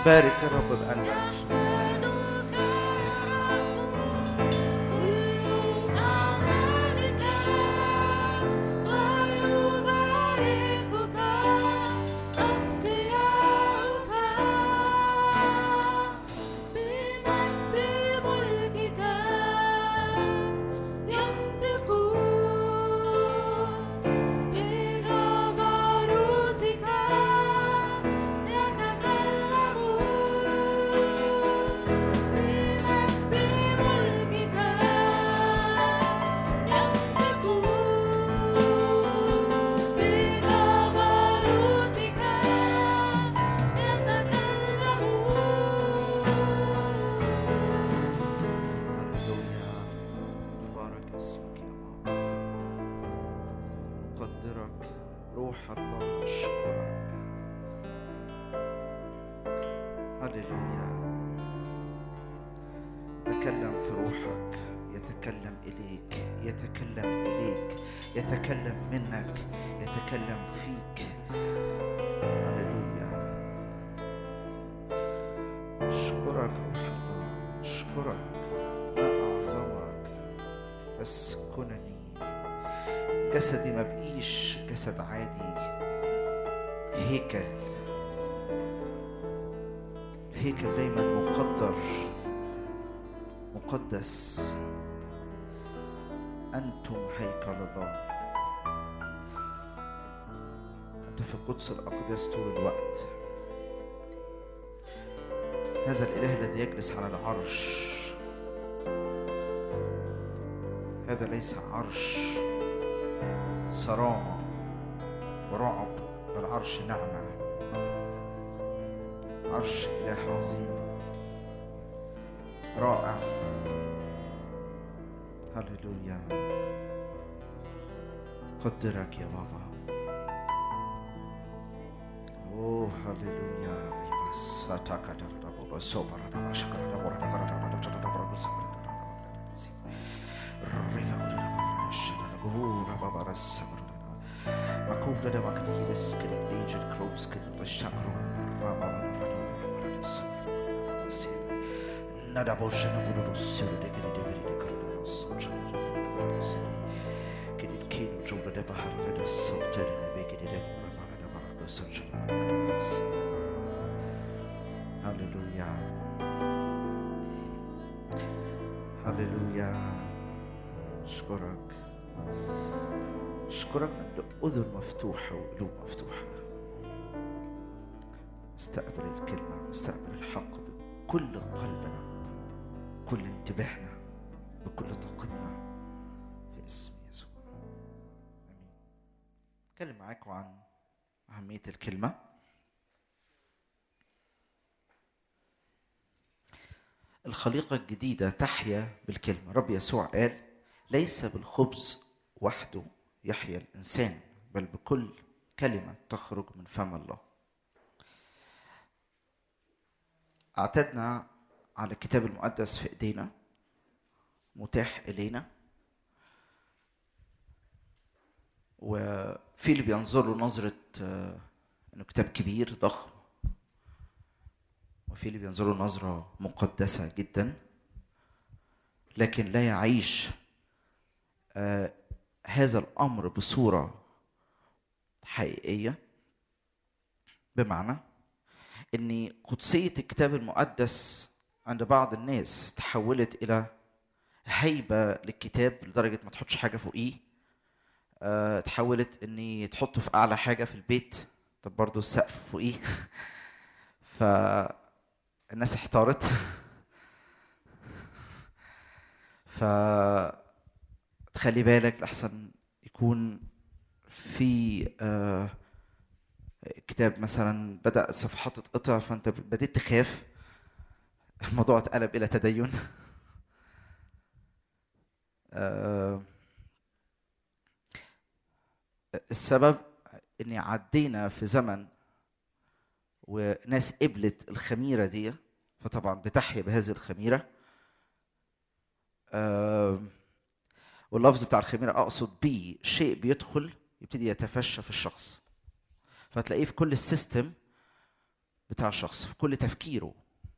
بارك الرب بقلبك هللويا مبارك اسمك يا بابا نقدرك روح الله اشكرك هللويا يتكلم في روحك يتكلم اليك يتكلم اليك يتكلم منك يتكلم فيك هللويا اشكرك روح الله اشكرك ما اعظمك اسكنني جسدي ما بقيش جسد عادي هيكل الهيكل دايما مقدر مقدس انتم هيكل الله انت في قدس الاقداس طول الوقت هذا الاله الذي يجلس على العرش هذا ليس عرش صرامه ورعب بل عرش نعمه عرش اله عظيم رائع هللويا قدرك يا بابا اوه هللويا بس تاكا ربو سوبر انا شكر ربو ربو Makuda da maknides kiri leger crows kiri the chakro Nada bosha na buru suru de kiri de kiri de kiri so kiri kiri jura de bahar de so tere ne be kiri de mara de mara de so Hallelujah هللويا اشكرك اشكرك من اذن مفتوحه وقلوب مفتوحه استقبل الكلمه استقبل الحق بكل قلبنا كل انتباهنا بكل طاقتنا في اسم يسوع امين اتكلم معاكم عن اهميه الكلمه الخليقة الجديدة تحيا بالكلمة رب يسوع قال ليس بالخبز وحده يحيا الإنسان بل بكل كلمة تخرج من فم الله اعتدنا على الكتاب المقدس في ايدينا متاح الينا وفي اللي بينظر له نظرة آه، انه كتاب كبير ضخم وفي اللي بينظر له نظرة مقدسة جدا لكن لا يعيش آه، هذا الأمر بصورة حقيقية بمعنى ان قدسيه الكتاب المقدس عند بعض الناس تحولت الى هيبه للكتاب لدرجه ما تحطش حاجه فوقيه أه تحولت اني تحطه في اعلى حاجه في البيت طب برضه السقف فوقيه فالناس احتارت ف تخلي بالك لحسن يكون في آه كتاب مثلا بدا الصفحات تتقطع فانت بديت تخاف الموضوع اتقلب الى تدين آه، السبب اني عدينا في زمن وناس قبلت الخميره دي فطبعا بتحيا بهذه الخميره آه، واللفظ بتاع الخميره اقصد بيه شيء بيدخل يبتدي يتفشى في الشخص فتلاقيه في كل السيستم بتاع الشخص في كل تفكيره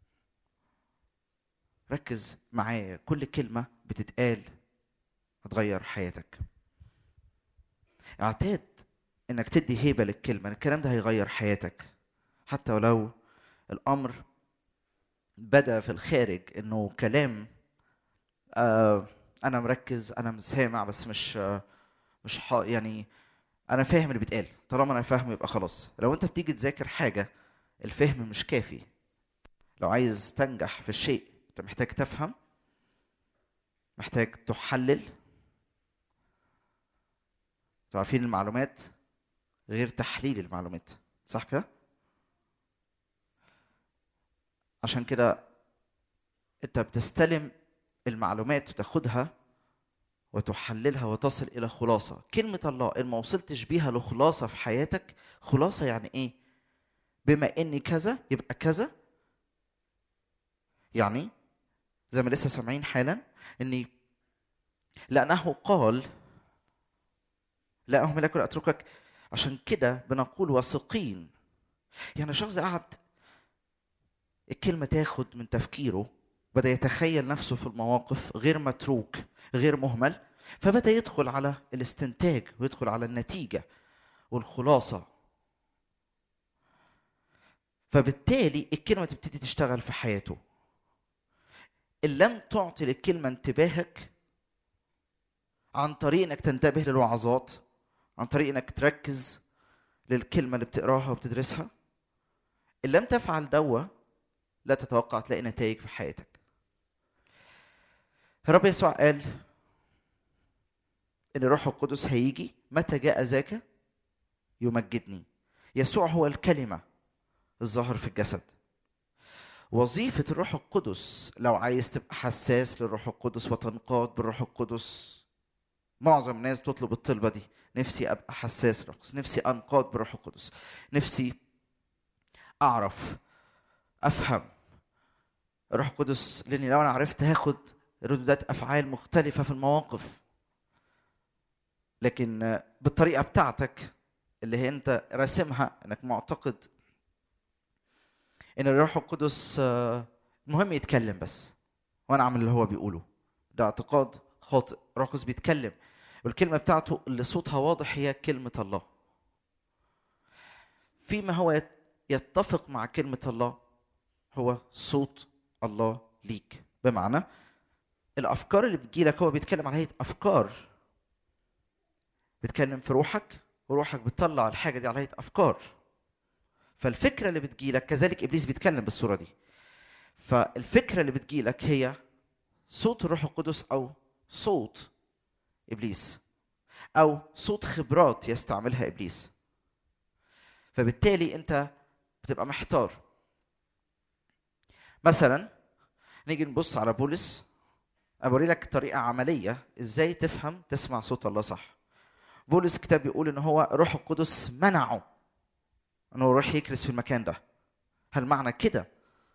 ركز معايا كل كلمة بتتقال هتغير حياتك اعتاد انك تدي هيبة للكلمة الكلام ده هيغير حياتك حتى ولو الامر بدا في الخارج انه كلام آه انا مركز انا مش سامع بس مش آه مش ح... يعني انا فاهم اللي بيتقال طالما انا فاهم يبقى خلاص لو انت بتيجي تذاكر حاجه الفهم مش كافي لو عايز تنجح في الشيء انت محتاج تفهم محتاج تحلل عارفين المعلومات غير تحليل المعلومات صح كده عشان كده انت بتستلم المعلومات وتاخدها وتحللها وتصل الى خلاصه كلمه الله ان ما وصلتش بيها لخلاصه في حياتك خلاصه يعني ايه بما اني كذا يبقى كذا يعني زي ما لسه سامعين حالا اني لانه قال لا أهملك ولا أتركك عشان كده بنقول واثقين يعني شخص قعد الكلمة تاخد من تفكيره بدأ يتخيل نفسه في المواقف غير متروك غير مهمل فبدأ يدخل على الاستنتاج ويدخل على النتيجة والخلاصة فبالتالي الكلمة تبتدي تشتغل في حياته إن لم تعطي للكلمة انتباهك عن طريق انك تنتبه للوعظات عن طريق انك تركز للكلمه اللي بتقراها وبتدرسها ان لم تفعل دوا لا تتوقع تلاقي نتائج في حياتك الرب يسوع قال ان الروح القدس هيجي متى جاء ذاك يمجدني يسوع هو الكلمه الظاهر في الجسد وظيفه الروح القدس لو عايز تبقى حساس للروح القدس وتنقاد بالروح القدس معظم الناس تطلب الطلبه دي نفسي ابقى حساس للروح القدس نفسي انقاد بالروح القدس نفسي اعرف افهم الروح القدس لاني لو انا عرفت هاخد ردودات افعال مختلفه في المواقف لكن بالطريقه بتاعتك اللي هي انت راسمها انك معتقد ان الروح القدس المهم يتكلم بس وانا اعمل اللي هو بيقوله ده اعتقاد خاطئ الروح القدس بيتكلم والكلمه بتاعته اللي صوتها واضح هي كلمه الله فيما هو يتفق مع كلمه الله هو صوت الله ليك بمعنى الافكار اللي بتجيلك هو بيتكلم عن هيئه افكار بيتكلم في روحك وروحك بتطلع الحاجه دي على هيئه افكار فالفكره اللي بتجيلك كذلك ابليس بيتكلم بالصوره دي فالفكره اللي بتجيلك هي صوت الروح القدس او صوت ابليس او صوت خبرات يستعملها ابليس فبالتالي انت بتبقى محتار مثلا نيجي نبص على بولس اوري لك طريقه عمليه ازاي تفهم تسمع صوت الله صح بولس كتاب بيقول ان هو روح القدس منعه انه يروح يكرس في المكان ده هل معنى كده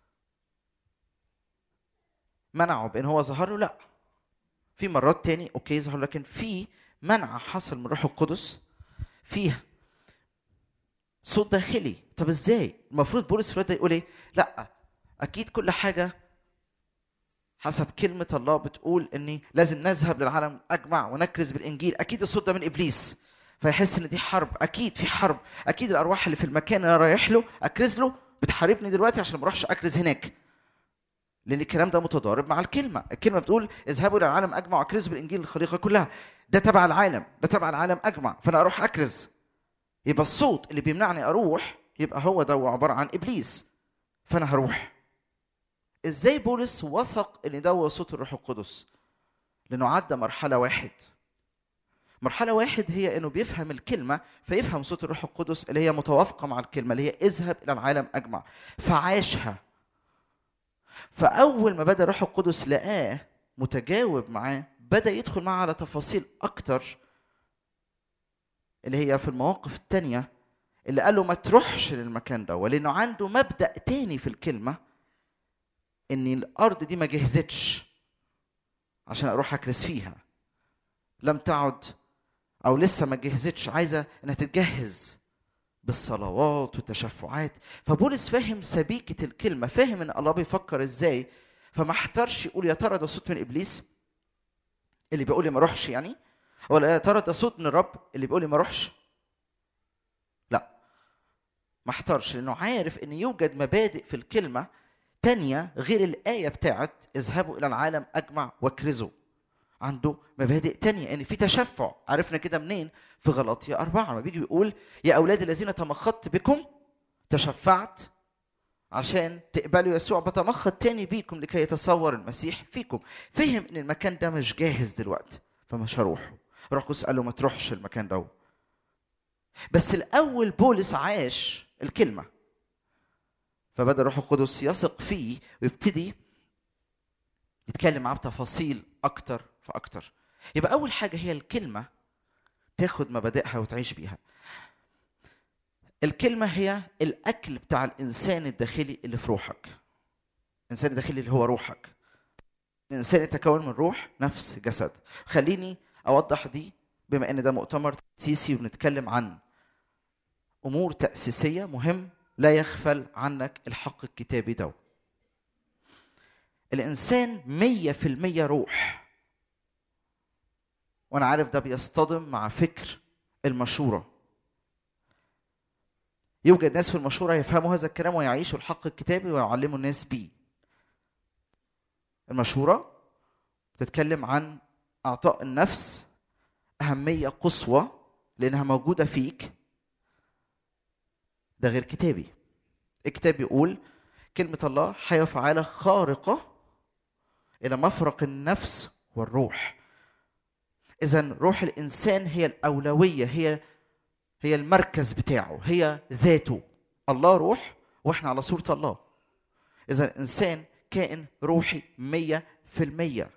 منعه بان هو ظهر له لا في مرات تاني اوكي ظهر لكن في منع حصل من روح القدس فيه صوت داخلي طب ازاي المفروض بولس في يقول ايه لا اكيد كل حاجه حسب كلمة الله بتقول اني لازم نذهب للعالم اجمع ونكرز بالانجيل، اكيد الصوت ده من ابليس. فيحس ان دي حرب، اكيد في حرب، اكيد الارواح اللي في المكان اللي انا رايح له اكرز له بتحاربني دلوقتي عشان ما اروحش اكرز هناك. لان الكلام ده متضارب مع الكلمة، الكلمة بتقول اذهبوا للعالم اجمع واكرزوا بالانجيل للخليقة كلها. ده تبع العالم، ده تبع العالم اجمع، فانا اروح اكرز. يبقى الصوت اللي بيمنعني اروح يبقى هو ده عبارة عن ابليس. فانا هروح. ازاي بولس وثق ان ده هو صوت الروح القدس لانه عدى مرحله واحد مرحله واحد هي انه بيفهم الكلمه فيفهم صوت الروح القدس اللي هي متوافقه مع الكلمه اللي هي اذهب الى العالم اجمع فعاشها فاول ما بدا الروح القدس لقاه متجاوب معاه بدا يدخل معاه على تفاصيل اكتر اللي هي في المواقف التانية اللي قال له ما تروحش للمكان ده ولانه عنده مبدا تاني في الكلمه ان الارض دي ما جهزتش عشان اروح اكرس فيها لم تعد او لسه ما جهزتش عايزه انها تتجهز بالصلوات والتشفعات فبولس فاهم سبيكة الكلمة فاهم ان الله بيفكر ازاي فما احترش يقول يا ترى ده صوت من ابليس اللي بيقول لي ما اروحش يعني ولا يا ترى ده صوت من الرب اللي بيقول لي ما اروحش لا ما احترش لانه عارف ان يوجد مبادئ في الكلمه تانية غير الآية بتاعت اذهبوا إلى العالم أجمع واكرزوا عنده مبادئ تانية يعني في تشفع عرفنا كده منين في غلطية أربعة لما بيجي بيقول يا أولاد الذين تمخضت بكم تشفعت عشان تقبلوا يسوع بتمخض تاني بيكم لكي يتصور المسيح فيكم فهم ان المكان ده مش جاهز دلوقتي فمش هروح روح قدس قال له ما تروحش المكان ده بس الاول بولس عاش الكلمه فبدا الروح القدس يثق فيه ويبتدي يتكلم معاه بتفاصيل اكتر فاكتر يبقى اول حاجه هي الكلمه تاخد مبادئها وتعيش بيها الكلمه هي الاكل بتاع الانسان الداخلي اللي في روحك الانسان الداخلي اللي هو روحك الانسان يتكون من روح نفس جسد خليني اوضح دي بما ان ده مؤتمر تاسيسي وبنتكلم عن امور تاسيسيه مهم لا يغفل عنك الحق الكتابي ده الانسان مية في المية روح وانا عارف ده بيصطدم مع فكر المشورة يوجد ناس في المشورة يفهموا هذا الكلام ويعيشوا الحق الكتابي ويعلموا الناس بيه المشورة بتتكلم عن اعطاء النفس اهمية قصوى لانها موجودة فيك ده غير كتابي الكتاب بيقول كلمة الله حياة فعالة خارقة إلى مفرق النفس والروح إذا روح الإنسان هي الأولوية هي هي المركز بتاعه هي ذاته الله روح وإحنا على صورة الله إذا الإنسان كائن روحي مية في المية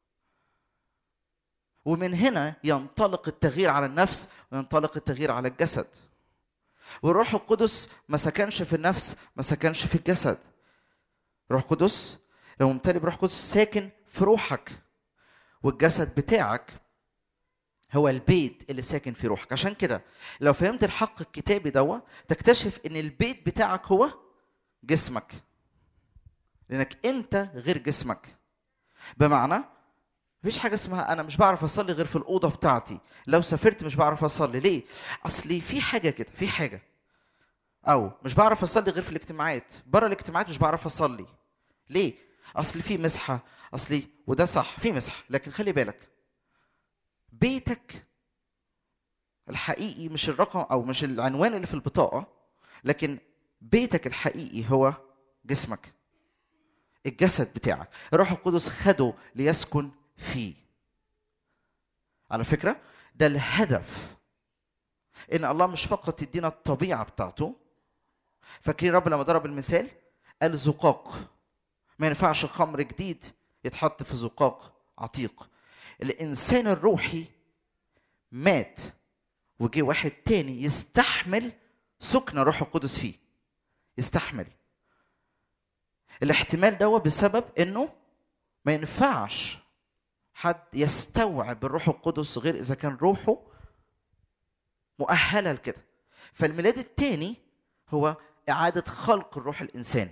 ومن هنا ينطلق التغيير على النفس وينطلق التغيير على الجسد والروح القدس ما سكنش في النفس ما سكنش في الجسد روح قدس لو ممتلئ بروح قدس ساكن في روحك والجسد بتاعك هو البيت اللي ساكن في روحك عشان كده لو فهمت الحق الكتابي دوا تكتشف ان البيت بتاعك هو جسمك لانك انت غير جسمك بمعنى مفيش حاجة اسمها أنا مش بعرف أصلي غير في الأوضة بتاعتي، لو سافرت مش بعرف أصلي، ليه؟ أصلي في حاجة كده، في حاجة. أو مش بعرف أصلي غير في الاجتماعات، بره الاجتماعات مش بعرف أصلي. ليه؟ أصل في مسحة، أصلي وده صح في مسحة، لكن خلي بالك. بيتك الحقيقي مش الرقم أو مش العنوان اللي في البطاقة، لكن بيتك الحقيقي هو جسمك. الجسد بتاعك، الروح القدس خده ليسكن فيه على فكرة ده الهدف إن الله مش فقط يدينا الطبيعة بتاعته فاكرين رب لما ضرب المثال قال زقاق ما ينفعش خمر جديد يتحط في زقاق عتيق الإنسان الروحي مات وجي واحد تاني يستحمل سكن روح القدس فيه يستحمل الاحتمال ده بسبب انه ما ينفعش حد يستوعب الروح القدس غير اذا كان روحه مؤهله لكده فالميلاد الثاني هو اعاده خلق الروح الانسان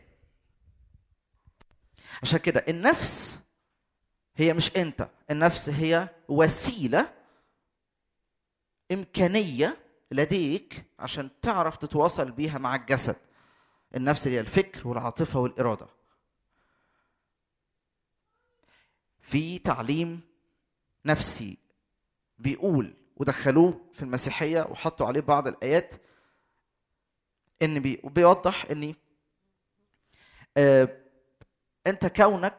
عشان كده النفس هي مش انت النفس هي وسيله امكانيه لديك عشان تعرف تتواصل بيها مع الجسد النفس هي الفكر والعاطفه والاراده في تعليم نفسي بيقول ودخلوه في المسيحيه وحطوا عليه بعض الايات ان بي بيوضح ان آه انت كونك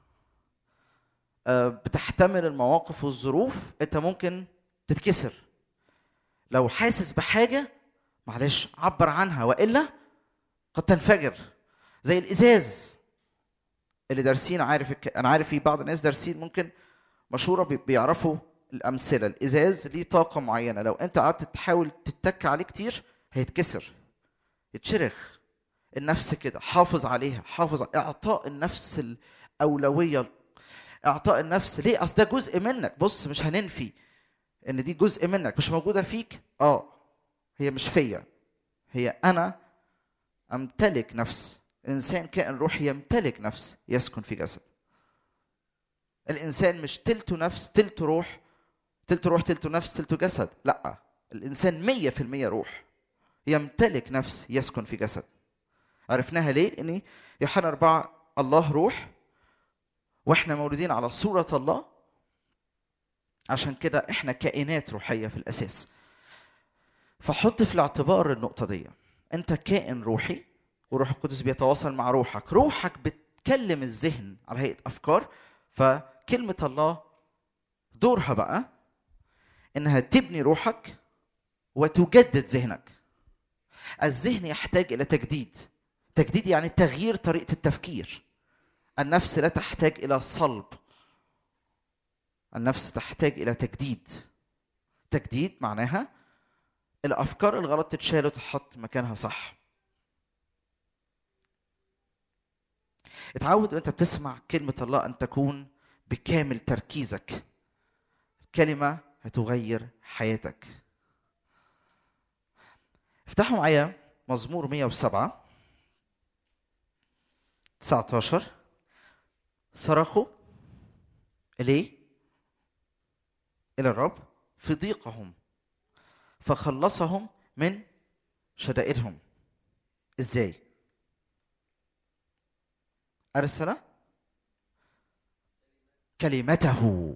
آه بتحتمل المواقف والظروف انت ممكن تتكسر لو حاسس بحاجه معلش عبر عنها والا قد تنفجر زي الازاز اللي دارسين عارف الك... انا عارف في بعض الناس دارسين ممكن مشهوره بي... بيعرفوا الامثله الازاز ليه طاقه معينه لو انت قعدت تحاول تتك عليه كتير هيتكسر يتشرخ النفس كده حافظ عليها حافظ اعطاء النفس الاولويه اعطاء النفس ليه اصل ده جزء منك بص مش هننفي ان دي جزء منك مش موجوده فيك اه هي مش فيا هي انا امتلك نفس الانسان كائن روحي يمتلك نفس يسكن في جسد الانسان مش تلته نفس تلته روح تلته روح تلته نفس تلته جسد لا الانسان مية في المية روح يمتلك نفس يسكن في جسد عرفناها ليه لان يوحنا أربعة الله روح واحنا مولودين على صورة الله عشان كده احنا كائنات روحية في الأساس فحط في الاعتبار النقطة دي انت كائن روحي وروح القدس بيتواصل مع روحك روحك بتكلم الذهن على هيئة أفكار فكلمة الله دورها بقى انها تبني روحك وتجدد ذهنك الذهن يحتاج الى تجديد تجديد يعني تغيير طريقه التفكير النفس لا تحتاج الى صلب النفس تحتاج الى تجديد تجديد معناها الافكار الغلط تتشال وتتحط مكانها صح اتعود وانت بتسمع كلمه الله ان تكون بكامل تركيزك كلمه هتغير حياتك افتحوا معايا مزمور 107 19 صرخوا إليه إلى الرب في ضيقهم فخلصهم من شدائدهم إزاي؟ أرسل كلمته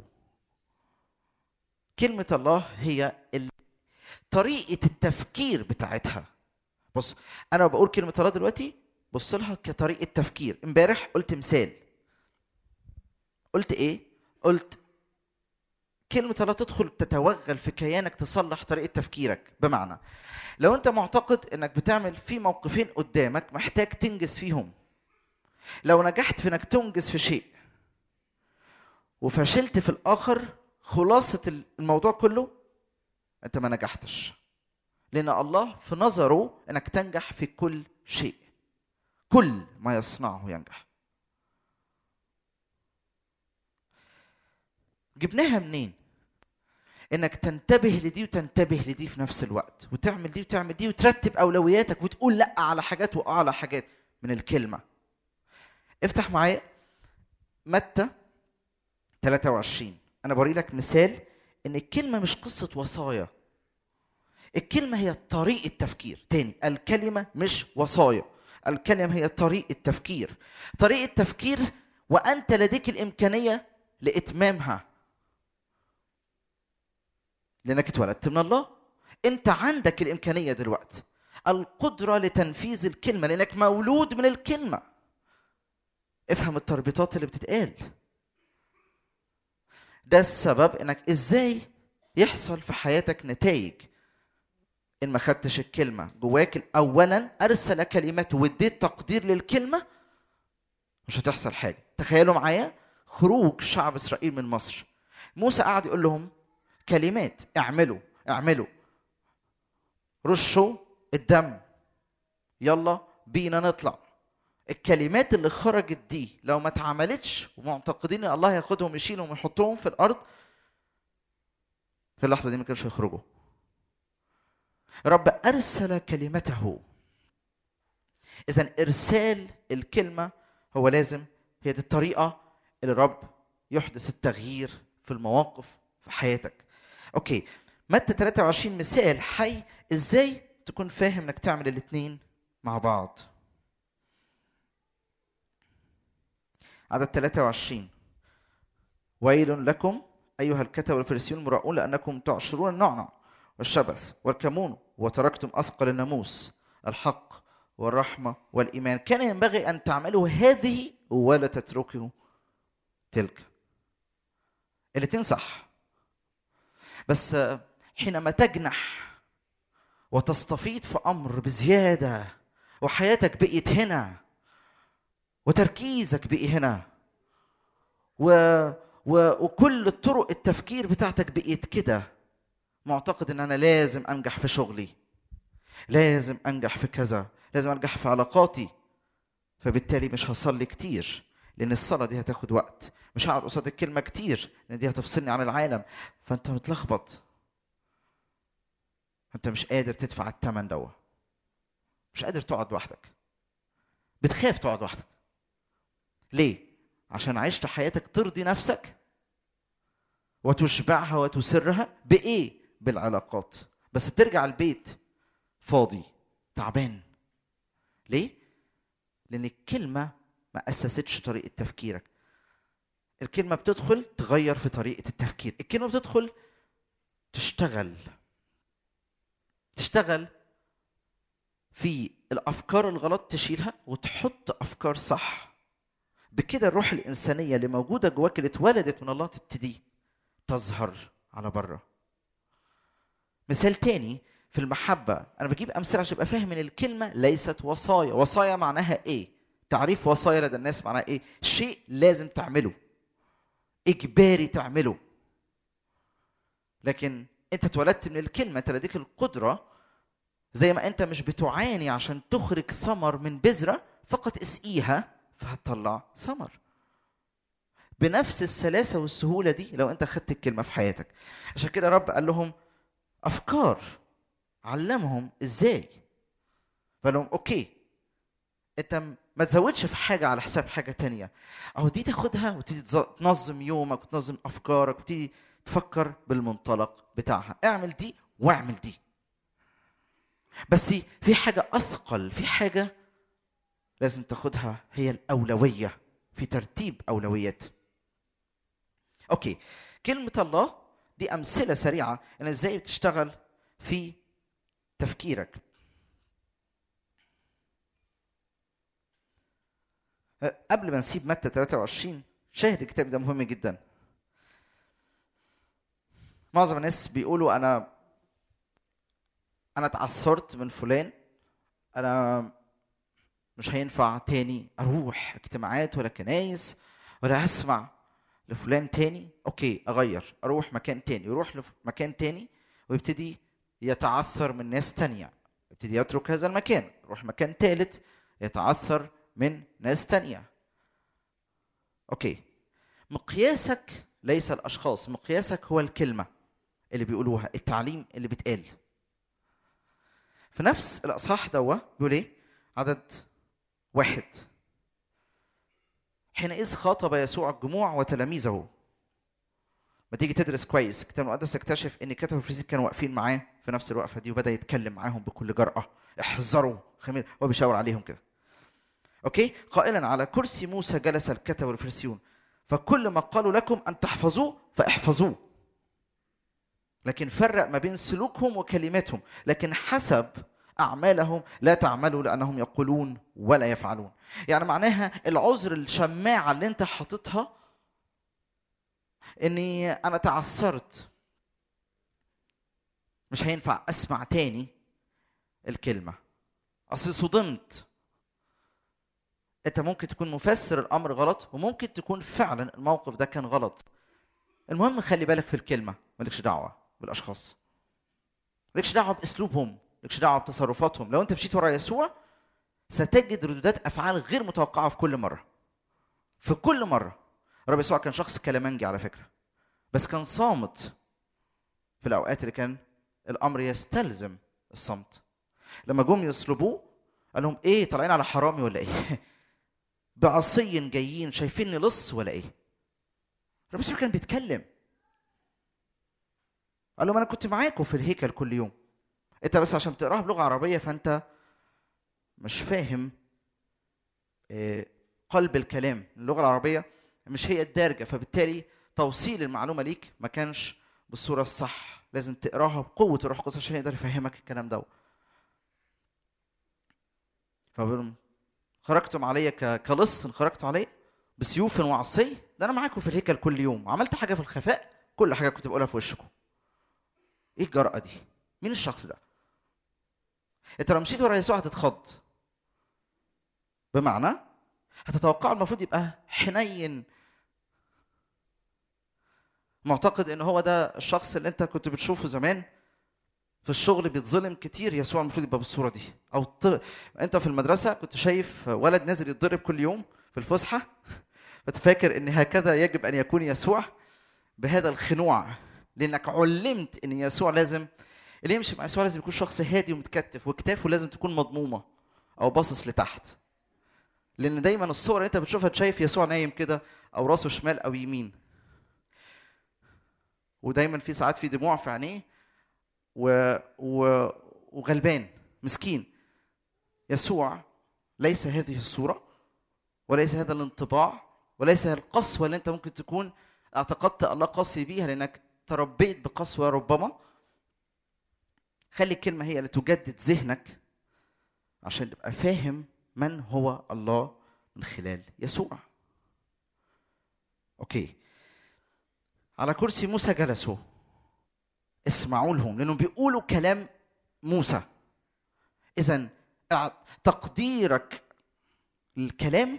كلمة الله هي ال- طريقة التفكير بتاعتها بص أنا بقول كلمة الله دلوقتي بص لها كطريقة تفكير امبارح قلت مثال قلت إيه؟ قلت كلمة الله تدخل تتوغل في كيانك تصلح طريقة تفكيرك بمعنى لو أنت معتقد إنك بتعمل في موقفين قدامك محتاج تنجز فيهم لو نجحت في إنك تنجز في شيء وفشلت في الآخر خلاصة الموضوع كله أنت ما نجحتش لأن الله في نظره إنك تنجح في كل شيء كل ما يصنعه ينجح جبناها منين انك تنتبه لدي وتنتبه لدي في نفس الوقت وتعمل دي وتعمل دي وترتب اولوياتك وتقول لا على حاجات واه على حاجات من الكلمه افتح معايا متى 23 انا بوري لك مثال ان الكلمه مش قصه وصايا الكلمه هي طريقه تفكير تاني الكلمه مش وصايا الكلمه هي طريقه تفكير طريقه تفكير وانت لديك الامكانيه لاتمامها لانك اتولدت من الله انت عندك الامكانيه دلوقتي القدره لتنفيذ الكلمه لانك مولود من الكلمه افهم التربيطات اللي بتتقال ده السبب انك ازاي يحصل في حياتك نتائج ان ما خدتش الكلمه جواك اولا ارسل كلمته واديت تقدير للكلمه مش هتحصل حاجه تخيلوا معايا خروج شعب اسرائيل من مصر موسى قعد يقول لهم كلمات اعملوا اعملوا رشوا الدم يلا بينا نطلع الكلمات اللي خرجت دي لو ما اتعملتش ومعتقدين ان الله ياخدهم يشيلهم ويحطهم في الارض في اللحظه دي ما كانوش هيخرجوا رب ارسل كلمته اذا ارسال الكلمه هو لازم هي دي الطريقه اللي الرب يحدث التغيير في المواقف في حياتك اوكي متى 23 مثال حي ازاي تكون فاهم انك تعمل الاثنين مع بعض عدد 23 ويل لكم ايها الكتب والفريسيون المراؤون لانكم تعشرون النعنع والشبث والكمون وتركتم اثقل الناموس الحق والرحمه والايمان كان ينبغي ان تعملوا هذه ولا تتركوا تلك الاثنين صح بس حينما تجنح وتستفيض في امر بزياده وحياتك بقيت هنا وتركيزك بقي هنا و... و... وكل طرق التفكير بتاعتك بقيت كده معتقد ان انا لازم انجح في شغلي لازم انجح في كذا لازم انجح في علاقاتي فبالتالي مش هصلي كتير لان الصلاه دي هتاخد وقت مش هقعد قصاد الكلمه كتير لان دي هتفصلني عن العالم فانت متلخبط انت مش قادر تدفع الثمن دوت مش قادر تقعد لوحدك بتخاف تقعد لوحدك ليه عشان عشت حياتك ترضي نفسك وتشبعها وتسرها بايه بالعلاقات بس بترجع البيت فاضي تعبان ليه لان الكلمه ما اسستش طريقه تفكيرك الكلمه بتدخل تغير في طريقه التفكير الكلمه بتدخل تشتغل تشتغل في الافكار الغلط تشيلها وتحط افكار صح بكده الروح الانسانيه اللي موجوده جواك اللي اتولدت من الله تبتدي تظهر على بره مثال تاني في المحبة أنا بجيب أمثلة عشان أبقى فاهم إن الكلمة ليست وصايا، وصايا معناها إيه؟ تعريف وصايا لدى الناس معناها إيه؟ شيء لازم تعمله. إجباري تعمله. لكن أنت اتولدت من الكلمة، أنت لديك القدرة زي ما أنت مش بتعاني عشان تخرج ثمر من بذرة فقط اسقيها فهتطلع ثمر. بنفس السلاسة والسهولة دي لو أنت خدت الكلمة في حياتك. عشان كده رب قال لهم أفكار علمهم ازاي فقال لهم اوكي انت ما تزودش في حاجه على حساب حاجه تانية اهو دي تاخدها وتبتدي تنظم يومك وتنظم افكارك وتبتدي تفكر بالمنطلق بتاعها اعمل دي واعمل دي بس في حاجه اثقل في حاجه لازم تاخدها هي الاولويه في ترتيب اولويات اوكي كلمه الله دي امثله سريعه ان ازاي بتشتغل في تفكيرك قبل ما نسيب متى 23 شاهد الكتاب ده مهم جدا معظم الناس بيقولوا انا انا اتعثرت من فلان انا مش هينفع تاني اروح اجتماعات ولا كنايس ولا اسمع لفلان تاني اوكي اغير اروح مكان تاني يروح لمكان تاني ويبتدي يتعثر من ناس تانية يبتدي يترك هذا المكان يروح مكان ثالث يتعثر من ناس تانية اوكي مقياسك ليس الاشخاص مقياسك هو الكلمه اللي بيقولوها التعليم اللي بيتقال في نفس الاصحاح دوا بيقول ايه عدد واحد حينئذ خاطب يسوع الجموع وتلاميذه ما تيجي تدرس كويس الكتاب المقدس تكتشف ان كتب الفيزيك كانوا واقفين معاه في نفس الوقفه دي وبدا يتكلم معاهم بكل جراه احذروا خمير هو بيشاور عليهم كده اوكي قائلا على كرسي موسى جلس الكتب والفريسيون فكل ما قالوا لكم ان تحفظوه فاحفظوه لكن فرق ما بين سلوكهم وكلماتهم لكن حسب اعمالهم لا تعملوا لانهم يقولون ولا يفعلون يعني معناها العذر الشماعه اللي انت حاططها اني انا تعثرت مش هينفع اسمع تاني الكلمه اصل صدمت انت ممكن تكون مفسر الامر غلط وممكن تكون فعلا الموقف ده كان غلط المهم خلي بالك في الكلمه مالكش دعوه بالاشخاص مالكش دعوه باسلوبهم مالكش دعوه بتصرفاتهم لو انت مشيت ورا يسوع ستجد ردودات افعال غير متوقعه في كل مره في كل مره الرب يسوع كان شخص كلامنجي على فكره بس كان صامت في الاوقات اللي كان الامر يستلزم الصمت لما جم يصلبوه قال لهم ايه طالعين على حرامي ولا ايه بعصي جايين شايفيني لص ولا ايه الرب يسوع كان بيتكلم قال لهم انا كنت معاكم في الهيكل كل يوم انت بس عشان بتقراها بلغه عربيه فانت مش فاهم قلب الكلام اللغه العربيه مش هي الدارجه فبالتالي توصيل المعلومه ليك ما كانش بالصوره الصح لازم تقراها بقوه الروح القدس عشان يقدر يفهمك الكلام ده فبقول خرجتم علي كلص خرجتوا علي بسيوف وعصي ده انا معاكم في الهيكل كل يوم عملت حاجه في الخفاء كل حاجه كنت بقولها في وشكم ايه الجرأه دي مين الشخص ده انت لو مشيت ورا يسوع هتتخض بمعنى هتتوقع المفروض يبقى حنين معتقد ان هو ده الشخص اللي انت كنت بتشوفه زمان في الشغل بيتظلم كتير يسوع المفروض يبقى بالصوره دي او ط... انت في المدرسه كنت شايف ولد نازل يتضرب كل يوم في الفسحه فتفكر ان هكذا يجب ان يكون يسوع بهذا الخنوع لانك علمت ان يسوع لازم اللي يمشي مع يسوع لازم يكون شخص هادي ومتكتف وكتافه لازم تكون مضمومه او باصص لتحت لان دايما الصور اللي انت بتشوفها شايف يسوع نايم كده او راسه شمال او يمين ودايما في ساعات في دموع في عينيه و... و... وغلبان مسكين يسوع ليس هذه الصورة وليس هذا الانطباع وليس القسوة اللي انت ممكن تكون اعتقدت الله قاسي بيها لانك تربيت بقسوة ربما خلي الكلمة هي اللي تجدد ذهنك عشان تبقى فاهم من هو الله من خلال يسوع اوكي على كرسي موسى جلسوا اسمعوا لهم لانهم بيقولوا كلام موسى اذا تقديرك للكلام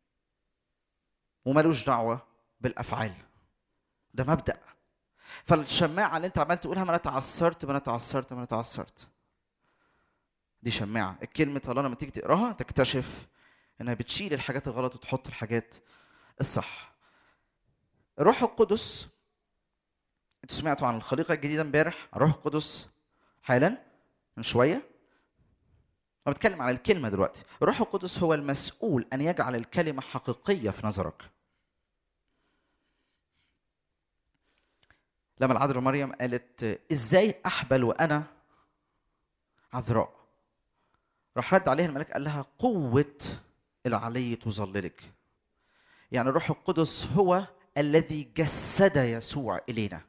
وملوش دعوه بالافعال ده مبدا فالشماعه اللي انت عمال تقولها ما انا تعثرت ما انا تعثرت ما انا تعثرت دي شماعه الكلمه الله لما تيجي تقراها تكتشف انها بتشيل الحاجات الغلط وتحط الحاجات الصح الروح القدس انتوا سمعتوا عن الخليقه الجديده امبارح الروح القدس حالا من شويه انا بتكلم عن الكلمه دلوقتي الروح القدس هو المسؤول ان يجعل الكلمه حقيقيه في نظرك لما العذراء مريم قالت ازاي احبل وانا عذراء راح رد عليها الملاك قال لها قوه العلي تظللك يعني الروح القدس هو الذي جسد يسوع الينا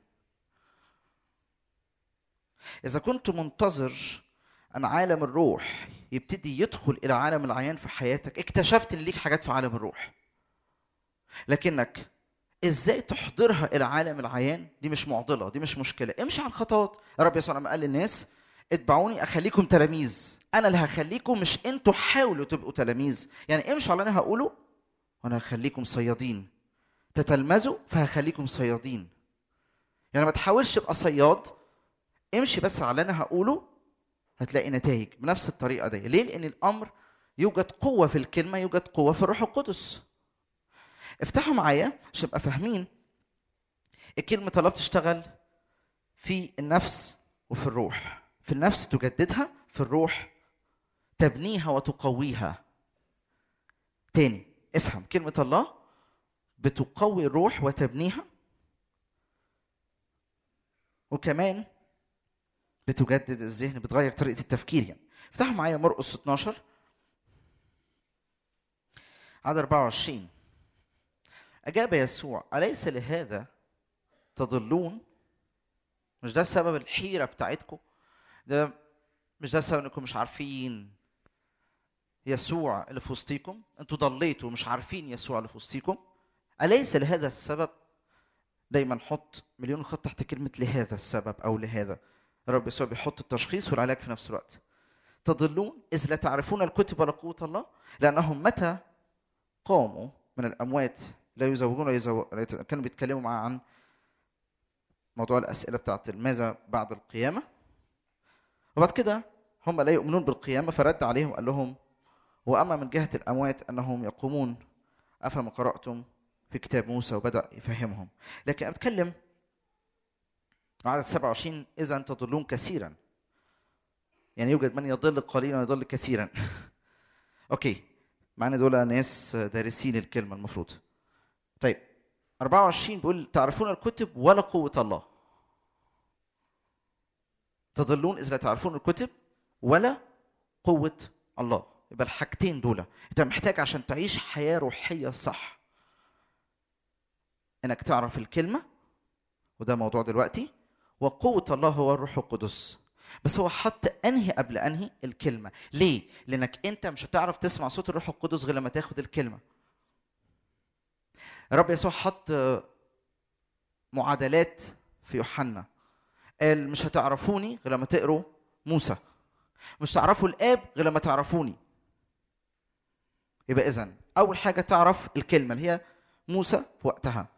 اذا كنت منتظر ان عالم الروح يبتدي يدخل الى عالم العيان في حياتك اكتشفت ان ليك حاجات في عالم الروح لكنك ازاي تحضرها الى عالم العيان دي مش معضله دي مش مشكله امشي على الخطوات رب يسوع لما قال للناس اتبعوني اخليكم تلاميذ انا اللي هخليكم مش انتوا حاولوا تبقوا تلاميذ يعني امشوا على اللي انا هقوله وانا هخليكم صيادين تتلمذوا فهخليكم صيادين يعني ما تحاولش تبقى صياد امشي بس على اللي انا هقوله هتلاقي نتائج بنفس الطريقه دي ليه لان الامر يوجد قوه في الكلمه يوجد قوه في الروح القدس افتحوا معايا عشان تبقى فاهمين الكلمه الله بتشتغل في النفس وفي الروح في النفس تجددها في الروح تبنيها وتقويها تاني افهم كلمه الله بتقوي الروح وتبنيها وكمان بتجدد الذهن بتغير طريقه التفكير يعني افتحوا معايا مرقس 12 عدد 24 أجاب يسوع أليس لهذا تضلون مش ده سبب الحيرة بتاعتكم ده مش ده سبب انكم مش عارفين يسوع اللي في وسطيكم انتوا ضليتوا مش عارفين يسوع اللي في وسطيكم أليس لهذا السبب دايما حط مليون خط تحت كلمة لهذا السبب أو لهذا الرب يسوع بيحط التشخيص والعلاج في نفس الوقت تضلون إذ لا تعرفون الكتب ولا قوة الله لأنهم متى قاموا من الأموات لا يزوجون ولا يزوج... كانوا بيتكلموا معاه عن موضوع الأسئلة بتاعت ماذا بعد القيامة وبعد كده هم لا يؤمنون بالقيامة فرد عليهم قال لهم وأما من جهة الأموات أنهم يقومون أفما قرأتم في كتاب موسى وبدأ يفهمهم لكن أنا بتكلم عدد 27 إذا تضلون كثيرا يعني يوجد من يضل قليلا ويضل كثيرا أوكي مع ان دول ناس دارسين الكلمة المفروض طيب 24 بيقول تعرفون الكتب ولا قوة الله تضلون إذا لا تعرفون الكتب ولا قوة الله يبقى الحاجتين دول انت محتاج عشان تعيش حياة روحية صح انك تعرف الكلمة وده موضوع دلوقتي وقوة الله هو الروح القدس بس هو حط انهي قبل انهي الكلمة ليه؟ لانك انت مش هتعرف تسمع صوت الروح القدس غير لما تاخد الكلمة الرب يسوع حط معادلات في يوحنا قال مش هتعرفوني غير لما تقروا موسى مش تعرفوا الاب غير لما تعرفوني يبقى اذا اول حاجه تعرف الكلمه اللي هي موسى في وقتها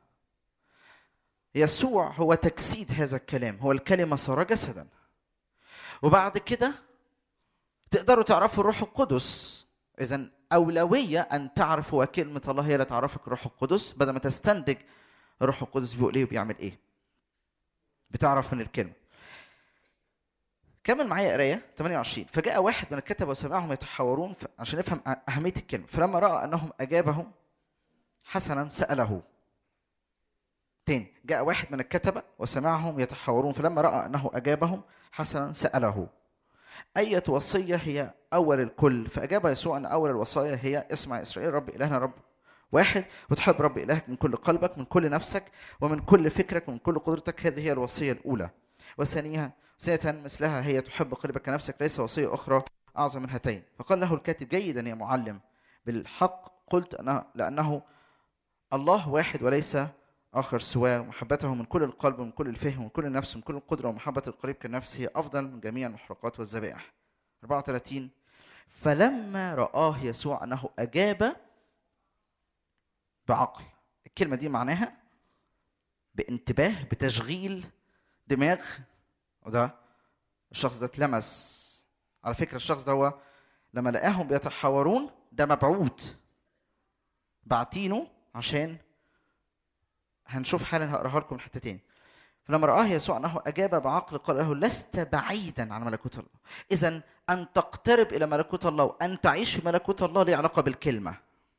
يسوع هو تجسيد هذا الكلام هو الكلمه صار جسدا وبعد كده تقدروا تعرفوا الروح القدس اذا اولويه ان تعرفوا كلمه الله هي اللي تعرفك الروح القدس بدل ما تستنتج الروح القدس بيقول ايه وبيعمل ايه بتعرف من الكلمه كمل معايا قرايه 28 فجاء واحد من الكتبه وسمعهم يتحاورون ف- عشان نفهم أ- اهميه الكلمه فلما راى انهم اجابهم حسنا ساله تاني جاء واحد من الكتبه وسمعهم يتحاورون فلما راى انه اجابهم حسنا ساله أية وصية هي أول الكل فأجاب يسوع أن أول الوصايا هي اسمع يا إسرائيل رب إلهنا رب واحد وتحب رب إلهك من كل قلبك من كل نفسك ومن كل فكرك ومن كل قدرتك هذه هي الوصية الأولى وثانيها ثانية مثلها هي تحب قلبك كنفسك ليس وصية أخرى أعظم من هاتين فقال له الكاتب جيدا يا معلم بالحق قلت أنا لأنه الله واحد وليس آخر سواه محبته من كل القلب ومن كل الفهم ومن كل النفس ومن كل القدرة ومحبة القريب كالنفس هي أفضل من جميع المحرقات والذبائح 34 فلما رآه يسوع أنه أجاب بعقل الكلمة دي معناها بانتباه بتشغيل دماغ وده الشخص ده اتلمس على فكرة الشخص ده هو لما لقاهم بيتحاورون ده مبعوث بعتينه عشان هنشوف حالا هقراها لكم من حته تاني فلما رآه يسوع أنه أجاب بعقل قال له لست بعيدا عن ملكوت الله إذا أن تقترب إلى ملكوت الله وأن تعيش في ملكوت الله ليه علاقة بالكلمة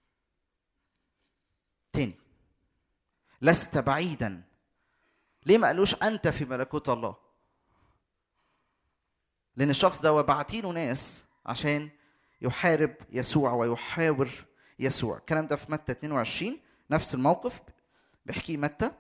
تاني لست بعيدا ليه ما قالوش أنت في ملكوت الله لأن الشخص ده وبعتينه ناس عشان يحارب يسوع ويحاور يسوع الكلام ده في متى 22 نفس الموقف بيحكيه متى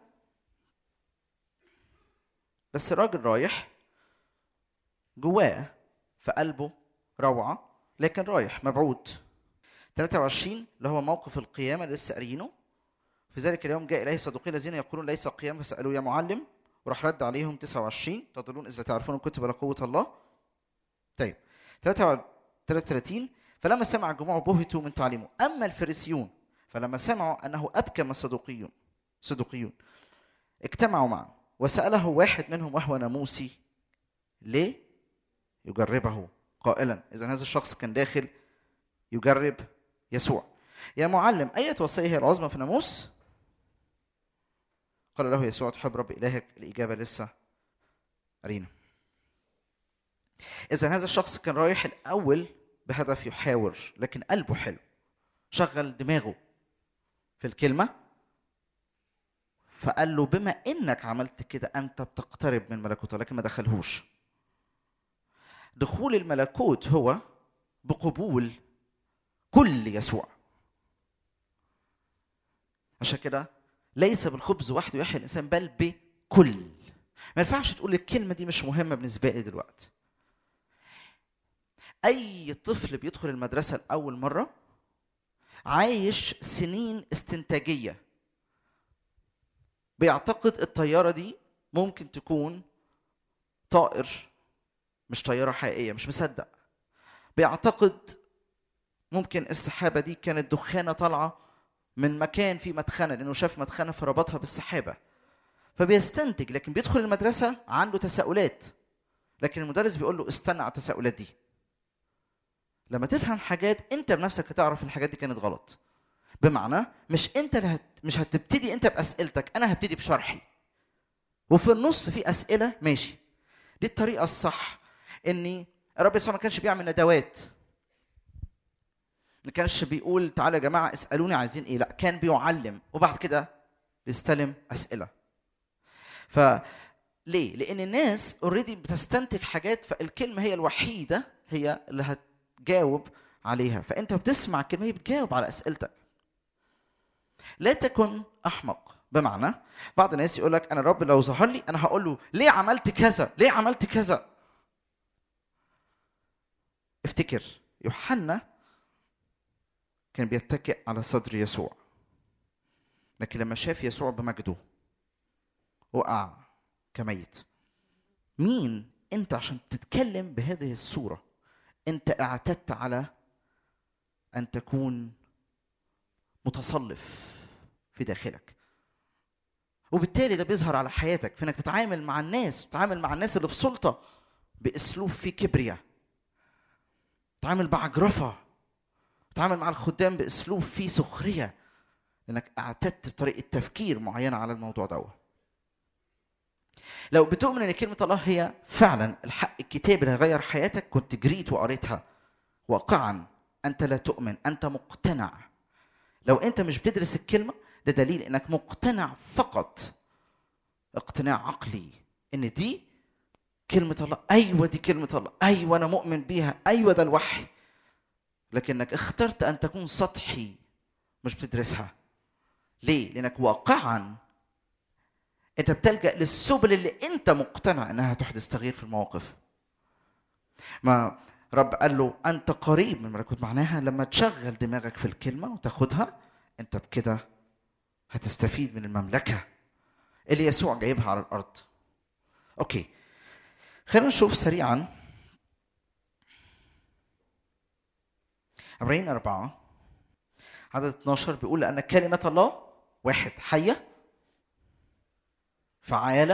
بس الراجل رايح جواه في قلبه روعة لكن رايح مبعوث 23 اللي هو موقف القيامة اللي لسه قارينه في ذلك اليوم جاء إليه صدوقين الذين يقولون ليس قيام فسألوه يا معلم وراح رد عليهم 29 تضلون إذ لا تعرفون الكتب ولا قوة الله طيب 33 فلما سمع الجموع بهتوا من تعليمه أما الفريسيون فلما سمعوا أنه أبكم الصدوقيون صدوقيون اجتمعوا معا وسأله واحد منهم وهو ناموسي ليه يجربه قائلا إذا هذا الشخص كان داخل يجرب يسوع يا معلم أية وصية هي العظمى في الناموس قال له يسوع تحب رب إلهك الإجابة لسه قرينا إذا هذا الشخص كان رايح الأول بهدف يحاور لكن قلبه حلو شغل دماغه في الكلمة فقال له بما انك عملت كده انت بتقترب من ملكوت الله لكن ما دخلهوش دخول الملكوت هو بقبول كل يسوع عشان كده ليس بالخبز وحده يحيى الانسان بل بكل ما ينفعش تقول الكلمه دي مش مهمه بالنسبه لي دلوقتي اي طفل بيدخل المدرسه لاول مره عايش سنين استنتاجيه بيعتقد الطياره دي ممكن تكون طائر مش طياره حقيقيه مش مصدق بيعتقد ممكن السحابه دي كانت دخانه طالعه من مكان فيه مدخنه لانه شاف مدخنه فربطها بالسحابه فبيستنتج لكن بيدخل المدرسه عنده تساؤلات لكن المدرس بيقول له استنى على التساؤلات دي لما تفهم حاجات انت بنفسك هتعرف الحاجات دي كانت غلط بمعنى مش انت اللي هت... مش هتبتدي انت باسئلتك انا هبتدي بشرحي وفي النص في اسئله ماشي دي الطريقه الصح اني الرب يسوع ما كانش بيعمل ندوات ما كانش بيقول تعالوا يا جماعه اسالوني عايزين ايه لا كان بيعلم وبعد كده بيستلم اسئله ف ليه؟ لأن الناس اوريدي بتستنتج حاجات فالكلمة هي الوحيدة هي اللي هتجاوب عليها، فأنت بتسمع الكلمة هي بتجاوب على أسئلتك. لا تكن أحمق، بمعنى بعض الناس يقول لك أنا الرب لو ظهر لي أنا هقول له ليه عملت كذا؟ ليه عملت كذا؟ افتكر يوحنا كان بيتكئ على صدر يسوع. لكن لما شاف يسوع بمجده وقع كميت مين انت عشان تتكلم بهذه الصوره انت اعتدت على ان تكون متصلف في داخلك وبالتالي ده بيظهر على حياتك في انك تتعامل مع الناس تتعامل مع الناس اللي في سلطه باسلوب فيه كبرياء تتعامل بعجرفه تتعامل مع الخدام باسلوب فيه سخريه لانك اعتدت بطريقه تفكير معينه على الموضوع دوت لو بتؤمن ان كلمه الله هي فعلا الحق الكتاب اللي هيغير حياتك كنت جريت وقريتها واقعا انت لا تؤمن انت مقتنع لو انت مش بتدرس الكلمه ده دليل انك مقتنع فقط اقتناع عقلي ان دي كلمه الله ايوه دي كلمه الله ايوه انا مؤمن بيها ايوه ده الوحي لكنك اخترت ان تكون سطحي مش بتدرسها ليه لانك واقعا انت بتلجا للسبل اللي انت مقتنع انها تحدث تغيير في المواقف ما رب قال له انت قريب من ملكوت معناها لما تشغل دماغك في الكلمه وتاخدها انت بكده هتستفيد من المملكه اللي يسوع جايبها على الارض اوكي خلينا نشوف سريعا عبرين أربعة عدد 12 بيقول لأن كلمة الله واحد حية فعالة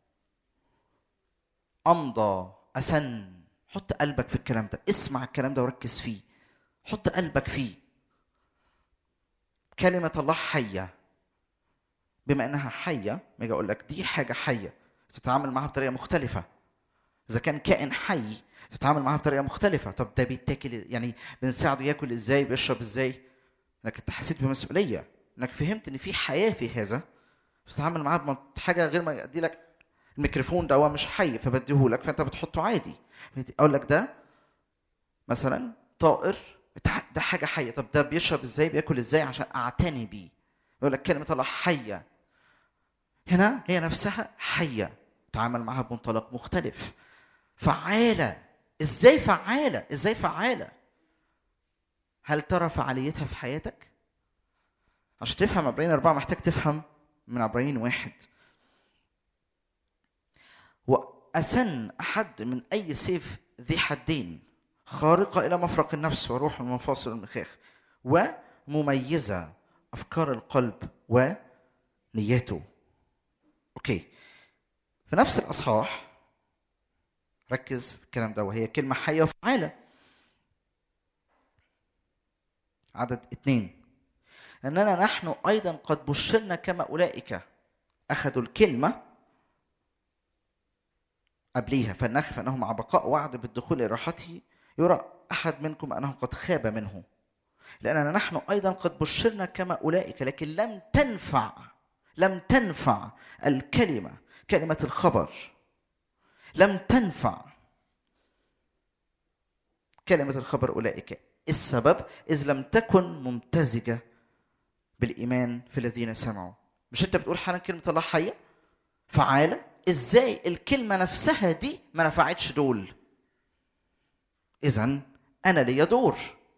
أمضى أسن حط قلبك في الكلام ده اسمع الكلام ده وركز فيه حط قلبك فيه كلمة الله حية بما انها حية ما اجي اقول لك دي حاجة حية تتعامل معاها بطريقة مختلفة اذا كان كائن حي تتعامل معاها بطريقة مختلفة طب ده بيتاكل يعني بنساعده ياكل ازاي بيشرب ازاي انك انت حسيت بمسؤولية انك فهمت ان في حياة في هذا تتعامل معاه بحاجة غير ما يدي لك الميكروفون ده هو مش حي فبديه لك فانت بتحطه عادي اقول لك ده مثلا طائر ده حاجه حيه طب ده بيشرب ازاي بياكل ازاي عشان اعتني بيه يقول لك كلمه الله حيه هنا هي نفسها حيه تعامل معها بمنطلق مختلف فعاله ازاي فعاله ازاي فعاله هل ترى فعاليتها في حياتك عشان تفهم عبرين أربعة محتاج تفهم من عبرين واحد وأسن أحد من أي سيف ذي حدين خارقة إلى مفرق النفس وروح المفاصل المخاخ ومميزة أفكار القلب ونياته أوكي في نفس الأصحاح ركز في الكلام ده وهي كلمة حية وفعالة عدد اثنين أننا نحن أيضا قد بشرنا كما أولئك أخذوا الكلمة قبليها فلنخف أنه مع بقاء وعد بالدخول إلى راحته يرى أحد منكم أنه قد خاب منه لأننا نحن أيضا قد بشرنا كما أولئك لكن لم تنفع لم تنفع الكلمة كلمة الخبر لم تنفع كلمة الخبر أولئك السبب إذ لم تكن ممتزجة بالإيمان في الذين سمعوا مش أنت بتقول حالا كلمة الله حية فعالة إزاي الكلمة نفسها دي ما نفعتش دول إذا أنا ليا دور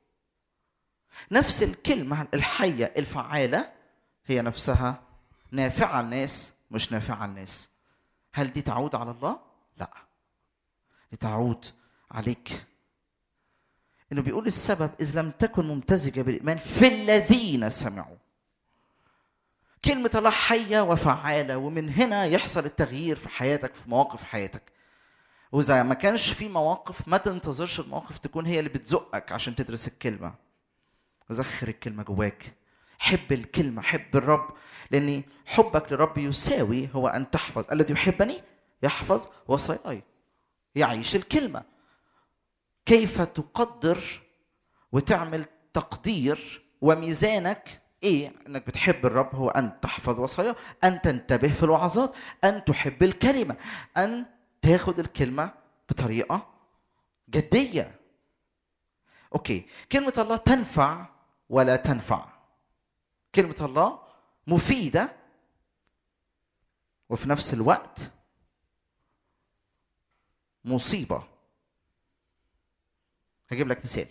نفس الكلمة الحية الفعالة هي نفسها نافعة الناس مش نافعة الناس هل دي تعود على الله؟ لا دي تعود عليك انه بيقول السبب اذ لم تكن ممتزجه بالايمان في الذين سمعوا كلمة الله حية وفعالة ومن هنا يحصل التغيير في حياتك في مواقف حياتك وإذا ما كانش في مواقف ما تنتظرش المواقف تكون هي اللي بتزقك عشان تدرس الكلمة زخر الكلمة جواك حب الكلمة حب الرب لأن حبك للرب يساوي هو أن تحفظ الذي يحبني يحفظ وصاياي يعيش الكلمة كيف تقدر وتعمل تقدير وميزانك ايه انك بتحب الرب هو ان تحفظ وصاياه ان تنتبه في الوعظات ان تحب الكلمه ان تاخد الكلمه بطريقه جديه اوكي كلمه الله تنفع ولا تنفع كلمه الله مفيده وفي نفس الوقت مصيبه هجيب لك مثال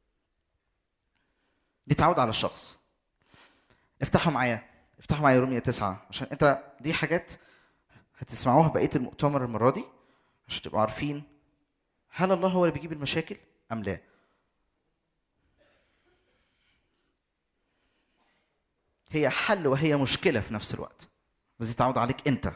دي تعود على الشخص افتحوا معايا افتحوا معايا رومية تسعة عشان انت دي حاجات هتسمعوها بقية المؤتمر المرة دي عشان تبقوا عارفين هل الله هو اللي بيجيب المشاكل أم لا؟ هي حل وهي مشكلة في نفس الوقت بس دي تعود عليك أنت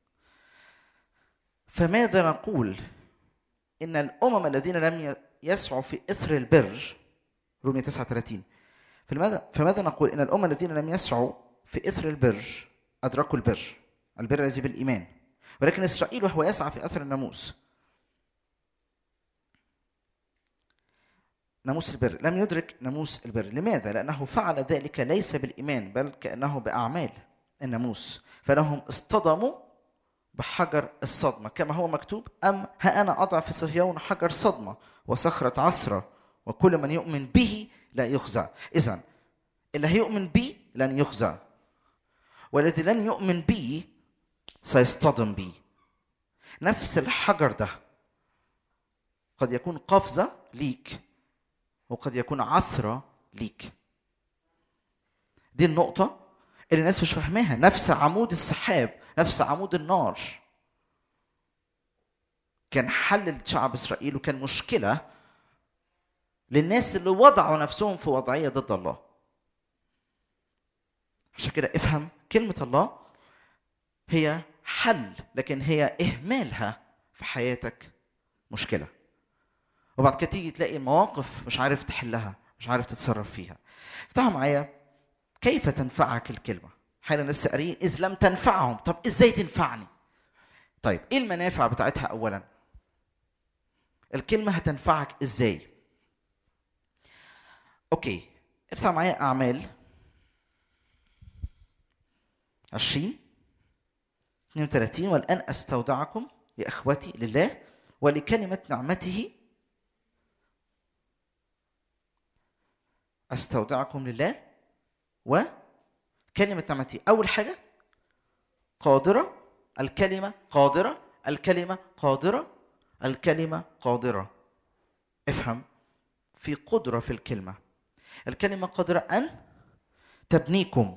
فماذا نقول إن الأمم الذين لم يسعوا في إثر البر رومية 39 فماذا فماذا نقول ان الامه الذين لم يسعوا في اثر البر ادركوا البر البر الذي بالايمان ولكن اسرائيل وهو يسعى في اثر الناموس ناموس البر لم يدرك ناموس البر لماذا لانه فعل ذلك ليس بالايمان بل كانه باعمال الناموس فانهم اصطدموا بحجر الصدمه كما هو مكتوب ام ها انا اضع في صهيون حجر صدمه وصخره عثره وكل من يؤمن به لا يخزى اذا اللي هيؤمن بي لن يخزى والذي لن يؤمن بي سيصطدم بي نفس الحجر ده قد يكون قفزة ليك وقد يكون عثرة ليك دي النقطة اللي الناس مش فاهماها نفس عمود السحاب نفس عمود النار كان حل لشعب اسرائيل وكان مشكله للناس اللي وضعوا نفسهم في وضعيه ضد الله عشان كده افهم كلمه الله هي حل لكن هي اهمالها في حياتك مشكله وبعد كده تيجي تلاقي مواقف مش عارف تحلها مش عارف تتصرف فيها افتحوا معايا كيف تنفعك الكلمه حين لسه قاريين اذ لم تنفعهم طب ازاي تنفعني طيب ايه المنافع بتاعتها اولا الكلمه هتنفعك ازاي اوكي افتح معايا اعمال 20 32 والان استودعكم يا اخوتي لله ولكلمه نعمته استودعكم لله وكلمه نعمته اول حاجه قادره الكلمه قادره الكلمه قادره الكلمه قادره افهم في قدره في الكلمه الكلمه قادره ان تبنيكم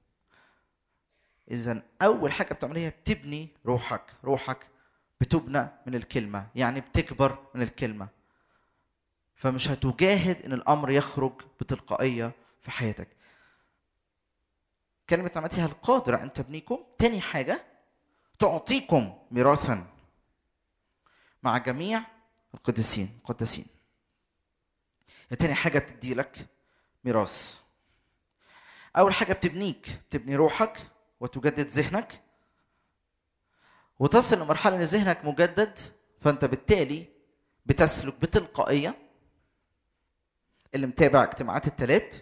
اذا اول حاجه بتعمليها بتبني روحك روحك بتبنى من الكلمه يعني بتكبر من الكلمه فمش هتجاهد ان الامر يخرج بتلقائيه في حياتك كلمه نعمتها القادره ان تبنيكم تاني حاجه تعطيكم ميراثا مع جميع القديسين القديسين تاني حاجه بتدي لك ميراث اول حاجه بتبنيك بتبني روحك وتجدد ذهنك وتصل لمرحله ان ذهنك مجدد فانت بالتالي بتسلك بتلقائيه اللي متابع اجتماعات التلات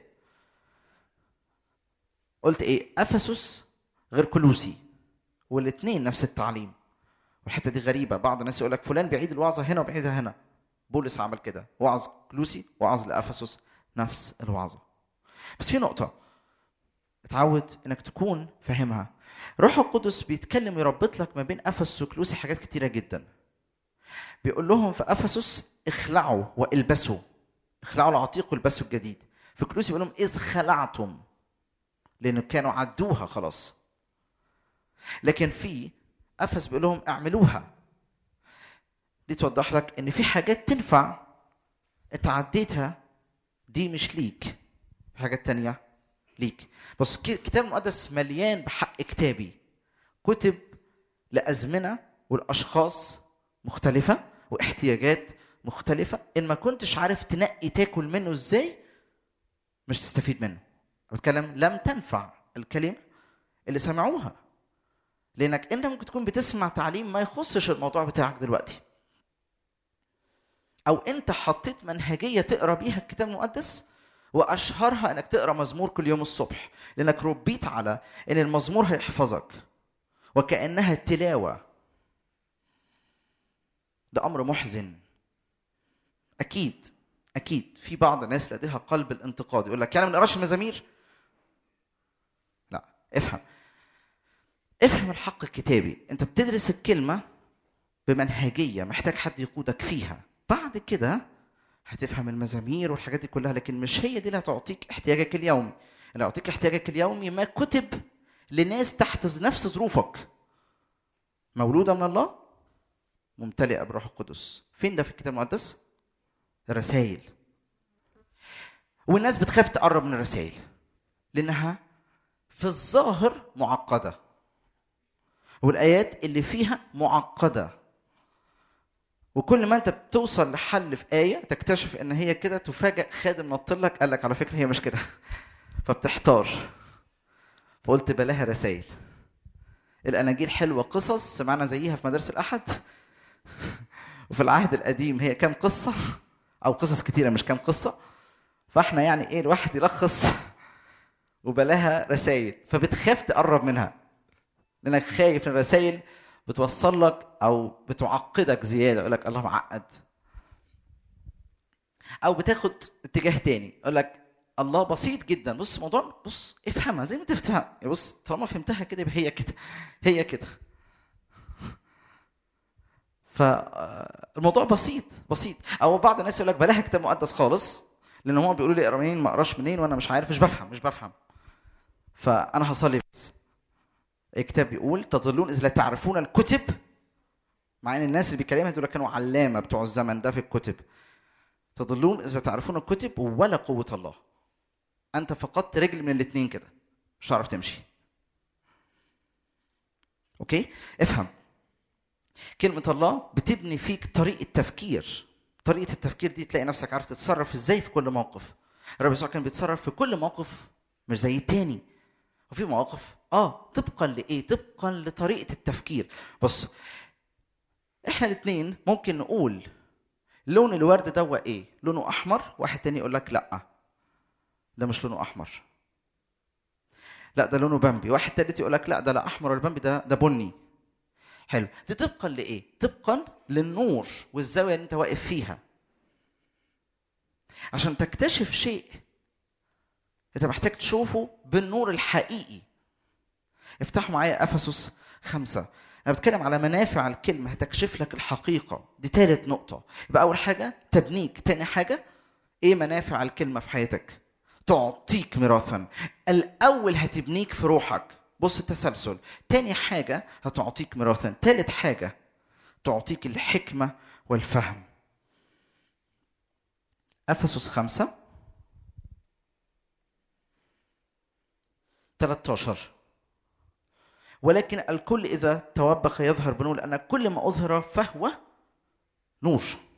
قلت ايه افسس غير كلوسي والاثنين نفس التعليم والحته دي غريبه بعض الناس يقول لك فلان بيعيد الوعظه هنا وبيعيدها هنا بولس عمل كده وعظ كلوسي وعظ لافسس نفس الوعظه بس في نقطه اتعود انك تكون فاهمها روح القدس بيتكلم يربط لك ما بين افسس وكلوسي حاجات كتيره جدا بيقول لهم في افسس اخلعوا والبسوا اخلعوا العتيق والبسوا الجديد في كلوسي بيقول لهم اذ خلعتم لان كانوا عدوها خلاص لكن في افس بيقول لهم اعملوها دي توضح لك ان في حاجات تنفع انت عديتها دي مش ليك في حاجات تانية ليك بص الكتاب المقدس مليان بحق كتابي كتب لأزمنة والأشخاص مختلفة واحتياجات مختلفة إن ما كنتش عارف تنقي تاكل منه إزاي مش تستفيد منه بتكلم لم تنفع الكلمة اللي سمعوها لأنك أنت ممكن تكون بتسمع تعليم ما يخصش الموضوع بتاعك دلوقتي أو أنت حطيت منهجية تقرا بيها الكتاب المقدس واشهرها انك تقرا مزمور كل يوم الصبح لانك ربيت على ان المزمور هيحفظك وكانها تلاوه ده امر محزن اكيد اكيد في بعض الناس لديها قلب الانتقاد يقول لك يعني ما نقراش المزامير لا افهم افهم الحق الكتابي انت بتدرس الكلمه بمنهجيه محتاج حد يقودك فيها بعد كده هتفهم المزامير والحاجات دي كلها لكن مش هي دي اللي هتعطيك احتياجك اليومي اللي هيعطيك احتياجك اليومي ما كتب لناس تحت نفس ظروفك مولودة من الله ممتلئة بروح القدس فين ده في الكتاب المقدس الرسائل والناس بتخاف تقرب من الرسائل لانها في الظاهر معقده والايات اللي فيها معقده وكل ما انت بتوصل لحل في ايه تكتشف ان هي كده تفاجئ خادم نط لك قال لك على فكره هي مش كده فبتحتار فقلت بلاها رسائل الاناجيل حلوه قصص سمعنا زيها في مدارس الاحد وفي العهد القديم هي كام قصه او قصص كتيره مش كام قصه فاحنا يعني ايه الواحد يلخص وبلاها رسائل فبتخاف تقرب منها لانك خايف ان الرسائل بتوصل لك او بتعقدك زياده يقول لك الله معقد او بتاخد اتجاه تاني يقول لك الله بسيط جدا بص الموضوع بص افهمها زي ما انت بتفهم بص طالما فهمتها كده يبقى هي كده هي كده فالموضوع بسيط بسيط او بعض الناس يقول لك بلاها كتاب مقدس خالص لان هم بيقولوا لي اقرا منين ما اقراش منين وانا مش عارف مش بفهم مش بفهم فانا هصلي بس الكتاب بيقول تضلون اذا لا تعرفون الكتب مع ان الناس اللي بيكلمها دول كانوا علامه بتوع الزمن ده في الكتب تضلون اذا تعرفون الكتب ولا قوه الله انت فقدت رجل من الاثنين كده مش هتعرف تمشي اوكي افهم كلمة الله بتبني فيك طريقة تفكير طريقة التفكير دي تلاقي نفسك عارف تتصرف ازاي في كل موقف الرب يسوع كان بيتصرف في كل موقف مش زي التاني وفي مواقف اه طبقا لايه طبقا لطريقة التفكير بص احنا الاثنين ممكن نقول لون الورد ده ايه لونه احمر واحد تاني يقول لك لا ده مش لونه احمر لا ده لونه بامبي واحد تالت يقول لك لا ده لا احمر ولا بامبي ده ده بني حلو دي طبقا لايه طبقا للنور والزاويه اللي انت واقف فيها عشان تكتشف شيء انت محتاج تشوفه بالنور الحقيقي افتحوا معايا افسس خمسة انا بتكلم على منافع الكلمه هتكشف لك الحقيقه دي ثالث نقطه يبقى اول حاجه تبنيك تاني حاجه ايه منافع الكلمه في حياتك تعطيك ميراثا الاول هتبنيك في روحك بص التسلسل تاني حاجة هتعطيك ميراثا تالت حاجة تعطيك الحكمة والفهم أفسس خمسة 13 ولكن الكل إذا توبخ يظهر بنور لأن كل ما أظهر فهو نور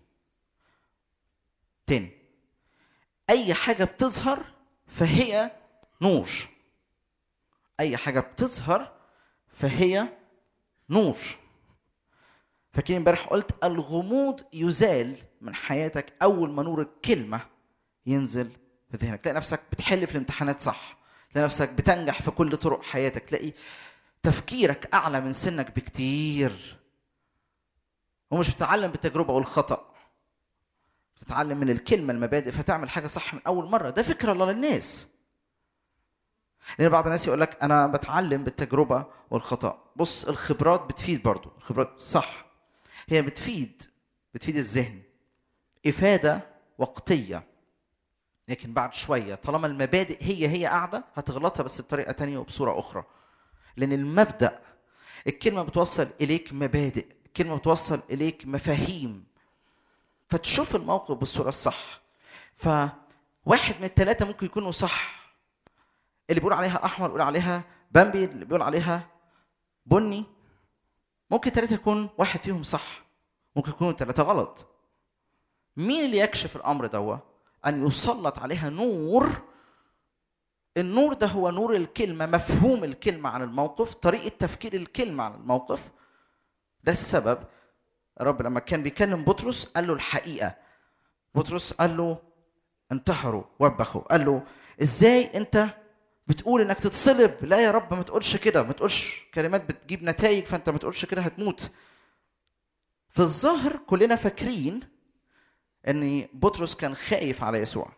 تاني أي حاجة بتظهر فهي نور اي حاجه بتظهر فهي نور فاكرين امبارح قلت الغموض يزال من حياتك اول ما نور الكلمه ينزل في ذهنك تلاقي نفسك بتحل في الامتحانات صح تلاقي نفسك بتنجح في كل طرق حياتك تلاقي تفكيرك اعلى من سنك بكتير ومش بتتعلم بالتجربه والخطا بتتعلم من الكلمه المبادئ فتعمل حاجه صح من اول مره ده فكر الله للناس لان بعض الناس يقول لك انا بتعلم بالتجربه والخطا بص الخبرات بتفيد برضو الخبرات صح هي بتفيد بتفيد الذهن افاده وقتيه لكن بعد شويه طالما المبادئ هي هي قاعده هتغلطها بس بطريقه تانية وبصوره اخرى لان المبدا الكلمه بتوصل اليك مبادئ الكلمه بتوصل اليك مفاهيم فتشوف الموقف بالصوره الصح فواحد من الثلاثه ممكن يكونوا صح اللي بيقول عليها احمر بيقول عليها بامبي اللي بيقول عليها بني ممكن ثلاثة يكون واحد فيهم صح ممكن يكونوا ثلاثة غلط مين اللي يكشف الأمر دوا أن يسلط عليها نور النور ده هو نور الكلمة مفهوم الكلمة عن الموقف طريقة تفكير الكلمة عن الموقف ده السبب الرب لما كان بيكلم بطرس قال له الحقيقة بطرس قال له انتحروا وبخوا قال له ازاي انت بتقول انك تتصلب لا يا رب ما تقولش كده ما تقولش كلمات بتجيب نتائج فانت ما تقولش كده هتموت في الظاهر كلنا فاكرين ان بطرس كان خايف على يسوع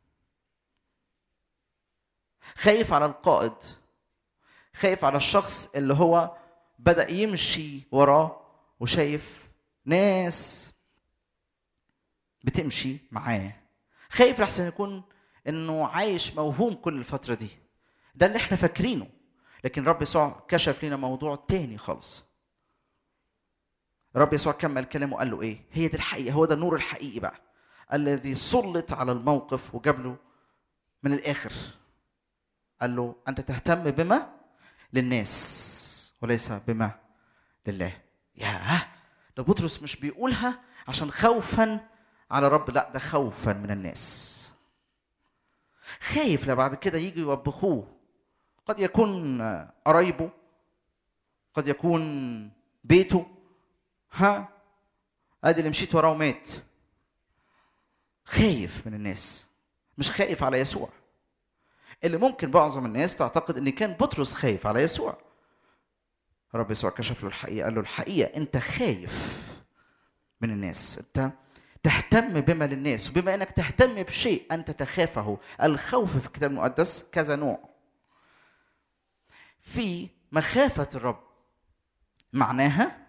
خايف على القائد خايف على الشخص اللي هو بدا يمشي وراه وشايف ناس بتمشي معاه خايف لحسن يكون انه عايش موهوم كل الفتره دي ده اللي احنا فاكرينه لكن رب يسوع كشف لنا موضوع تاني خالص رب يسوع كمل كلامه قال له ايه هي دي الحقيقه هو ده النور الحقيقي بقى الذي سلط على الموقف وجاب له من الاخر قال له انت تهتم بما للناس وليس بما لله ياه ده بطرس مش بيقولها عشان خوفا على رب لا ده خوفا من الناس خايف لا بعد كده يجي يوبخوه قد يكون قرايبه قد يكون بيته ها ادي اللي مشيت وراه ومات خايف من الناس مش خايف على يسوع اللي ممكن معظم الناس تعتقد ان كان بطرس خايف على يسوع رب يسوع كشف له الحقيقه قال له الحقيقه انت خايف من الناس انت تهتم بما للناس وبما انك تهتم بشيء انت تخافه الخوف في الكتاب المقدس كذا نوع في مخافه الرب معناها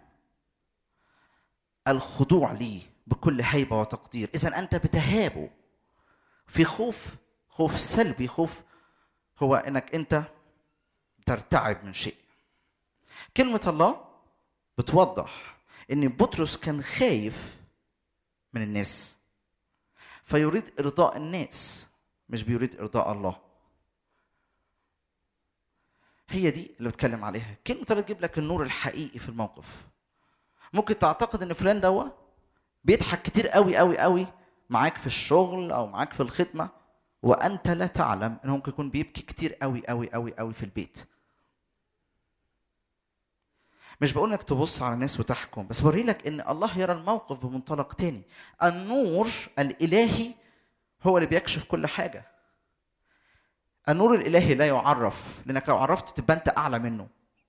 الخضوع ليه بكل هيبه وتقدير اذا انت بتهابه في خوف خوف سلبي خوف هو انك انت ترتعب من شيء كلمه الله بتوضح ان بطرس كان خايف من الناس فيريد ارضاء الناس مش بيريد ارضاء الله هي دي اللي بتكلم عليها كلمه الله تجيب لك النور الحقيقي في الموقف ممكن تعتقد ان فلان دوا بيضحك كتير قوي قوي قوي معاك في الشغل او معاك في الخدمه وانت لا تعلم انه ممكن يكون بيبكي كتير قوي قوي قوي قوي في البيت مش بقول لك تبص على الناس وتحكم بس بوري لك ان الله يرى الموقف بمنطلق تاني النور الالهي هو اللي بيكشف كل حاجه النور الالهي لا يعرف لانك لو عرفت تبقى انت اعلى منه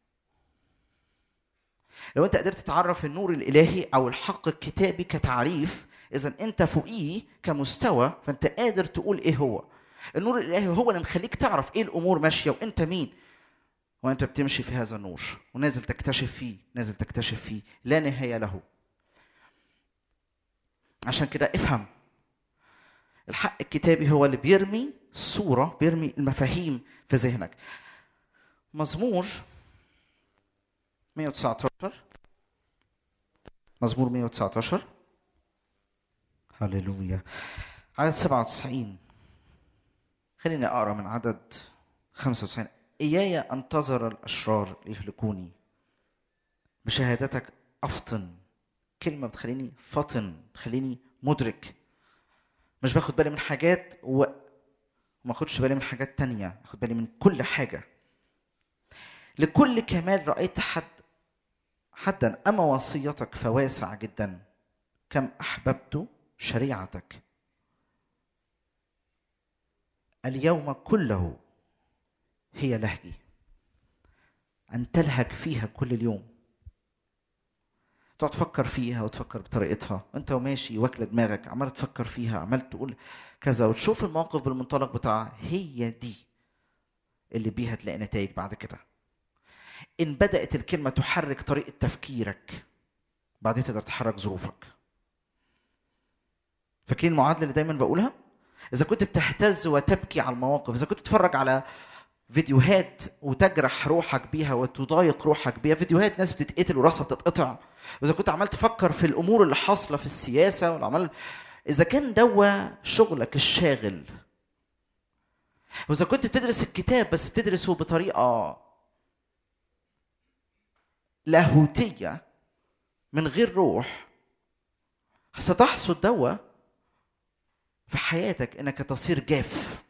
لو انت قدرت تعرف النور الالهي او الحق الكتابي كتعريف اذا انت فوقيه كمستوى فانت قادر تقول ايه هو النور الالهي هو اللي مخليك تعرف ايه الامور ماشيه وانت مين وانت بتمشي في هذا النور ونازل تكتشف فيه نازل تكتشف فيه لا نهايه له عشان كده افهم الحق الكتابي هو اللي بيرمي صورة بيرمي المفاهيم في ذهنك مزمور 119 مزمور 119 هللويا عدد 97 خليني اقرا من عدد 95 اياي انتظر الاشرار ليهلكوني بشهادتك افطن كلمه بتخليني فطن تخليني مدرك مش باخد بالي من حاجات و... وما اخدش بالي من حاجات تانية اخد بالي من كل حاجة لكل كمال رأيت حد حدا أما وصيتك فواسع جدا كم أحببت شريعتك اليوم كله هي لهجي أن تلهج فيها كل اليوم تقعد تفكر فيها وتفكر بطريقتها انت وماشي واكله دماغك عمال تفكر فيها عمال تقول كذا وتشوف الموقف بالمنطلق بتاع هي دي اللي بيها تلاقي نتائج بعد كده ان بدات الكلمه تحرك طريقه تفكيرك بعدين تقدر تحرك ظروفك فاكرين المعادله اللي دايما بقولها اذا كنت بتهتز وتبكي على المواقف اذا كنت تتفرج على فيديوهات وتجرح روحك بيها وتضايق روحك بيها فيديوهات ناس بتتقتل وراسها بتتقطع واذا كنت عمال تفكر في الامور اللي حاصله في السياسه والعمال اذا كان دوا شغلك الشاغل واذا كنت بتدرس الكتاب بس بتدرسه بطريقه لاهوتيه من غير روح ستحصد دوا في حياتك انك تصير جاف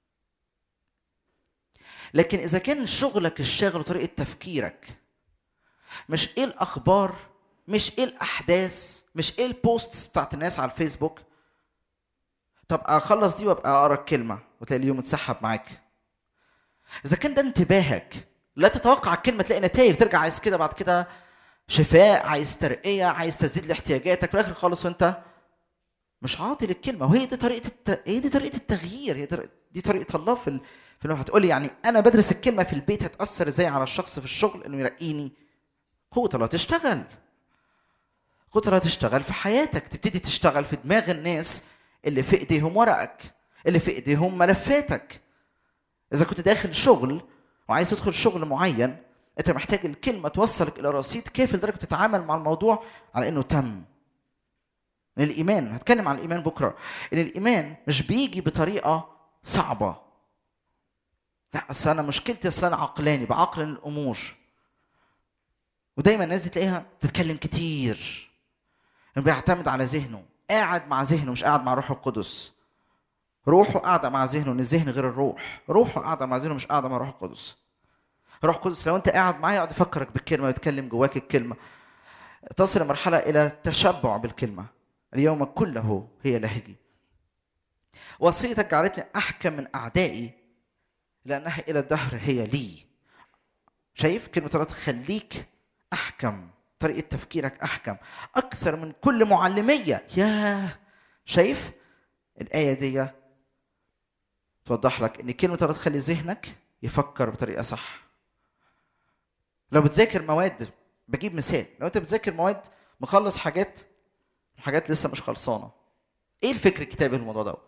لكن اذا كان شغلك الشاغل وطريقه تفكيرك مش ايه الاخبار مش ايه الاحداث مش ايه البوستس بتاعت الناس على الفيسبوك طب اخلص دي وابقى اقرا الكلمه وتلاقي اليوم اتسحب معاك اذا كان ده انتباهك لا تتوقع الكلمه تلاقي نتائج ترجع عايز كده بعد كده شفاء عايز ترقيه عايز تسديد لاحتياجاتك في الاخر خالص وانت مش عاطي للكلمه وهي دي طريقه الت... هي دي طريقه التغيير هي طريقة... دي طريقه الله في ال... في الوقت هتقولي يعني انا بدرس الكلمه في البيت هتاثر ازاي على الشخص في الشغل انه يرقيني قوه الله تشتغل قوه الله تشتغل في حياتك تبتدي تشتغل في دماغ الناس اللي في ايديهم ورقك اللي في ايديهم ملفاتك اذا كنت داخل شغل وعايز تدخل شغل معين انت محتاج الكلمه توصلك الى رصيد كافي لدرجه تتعامل مع الموضوع على انه تم من الايمان هتكلم عن الايمان بكره ان الايمان مش بيجي بطريقه صعبه لا اصل انا مشكلتي اصل انا عقلاني بعقل الامور ودايما الناس دي تلاقيها تتكلم كتير بيعتمد على ذهنه قاعد مع ذهنه مش قاعد مع روح القدس روحه قاعدة مع ذهنه ان الذهن غير الروح روحه قاعدة مع ذهنه مش قاعدة مع روح القدس روح قدس لو انت قاعد معايا يقعد يفكرك بالكلمه ويتكلم جواك الكلمه تصل مرحله الى التشبع بالكلمه اليوم كله هي لهجي وصيتك جعلتني احكم من اعدائي لانها الى الدهر هي لي شايف كلمه الله تخليك احكم طريقه تفكيرك احكم اكثر من كل معلميه يا شايف الايه دي توضح لك ان كلمه الله تخلي ذهنك يفكر بطريقه صح لو بتذاكر مواد بجيب مثال لو انت بتذاكر مواد مخلص حاجات حاجات لسه مش خلصانه ايه الفكر الكتابي في الموضوع ده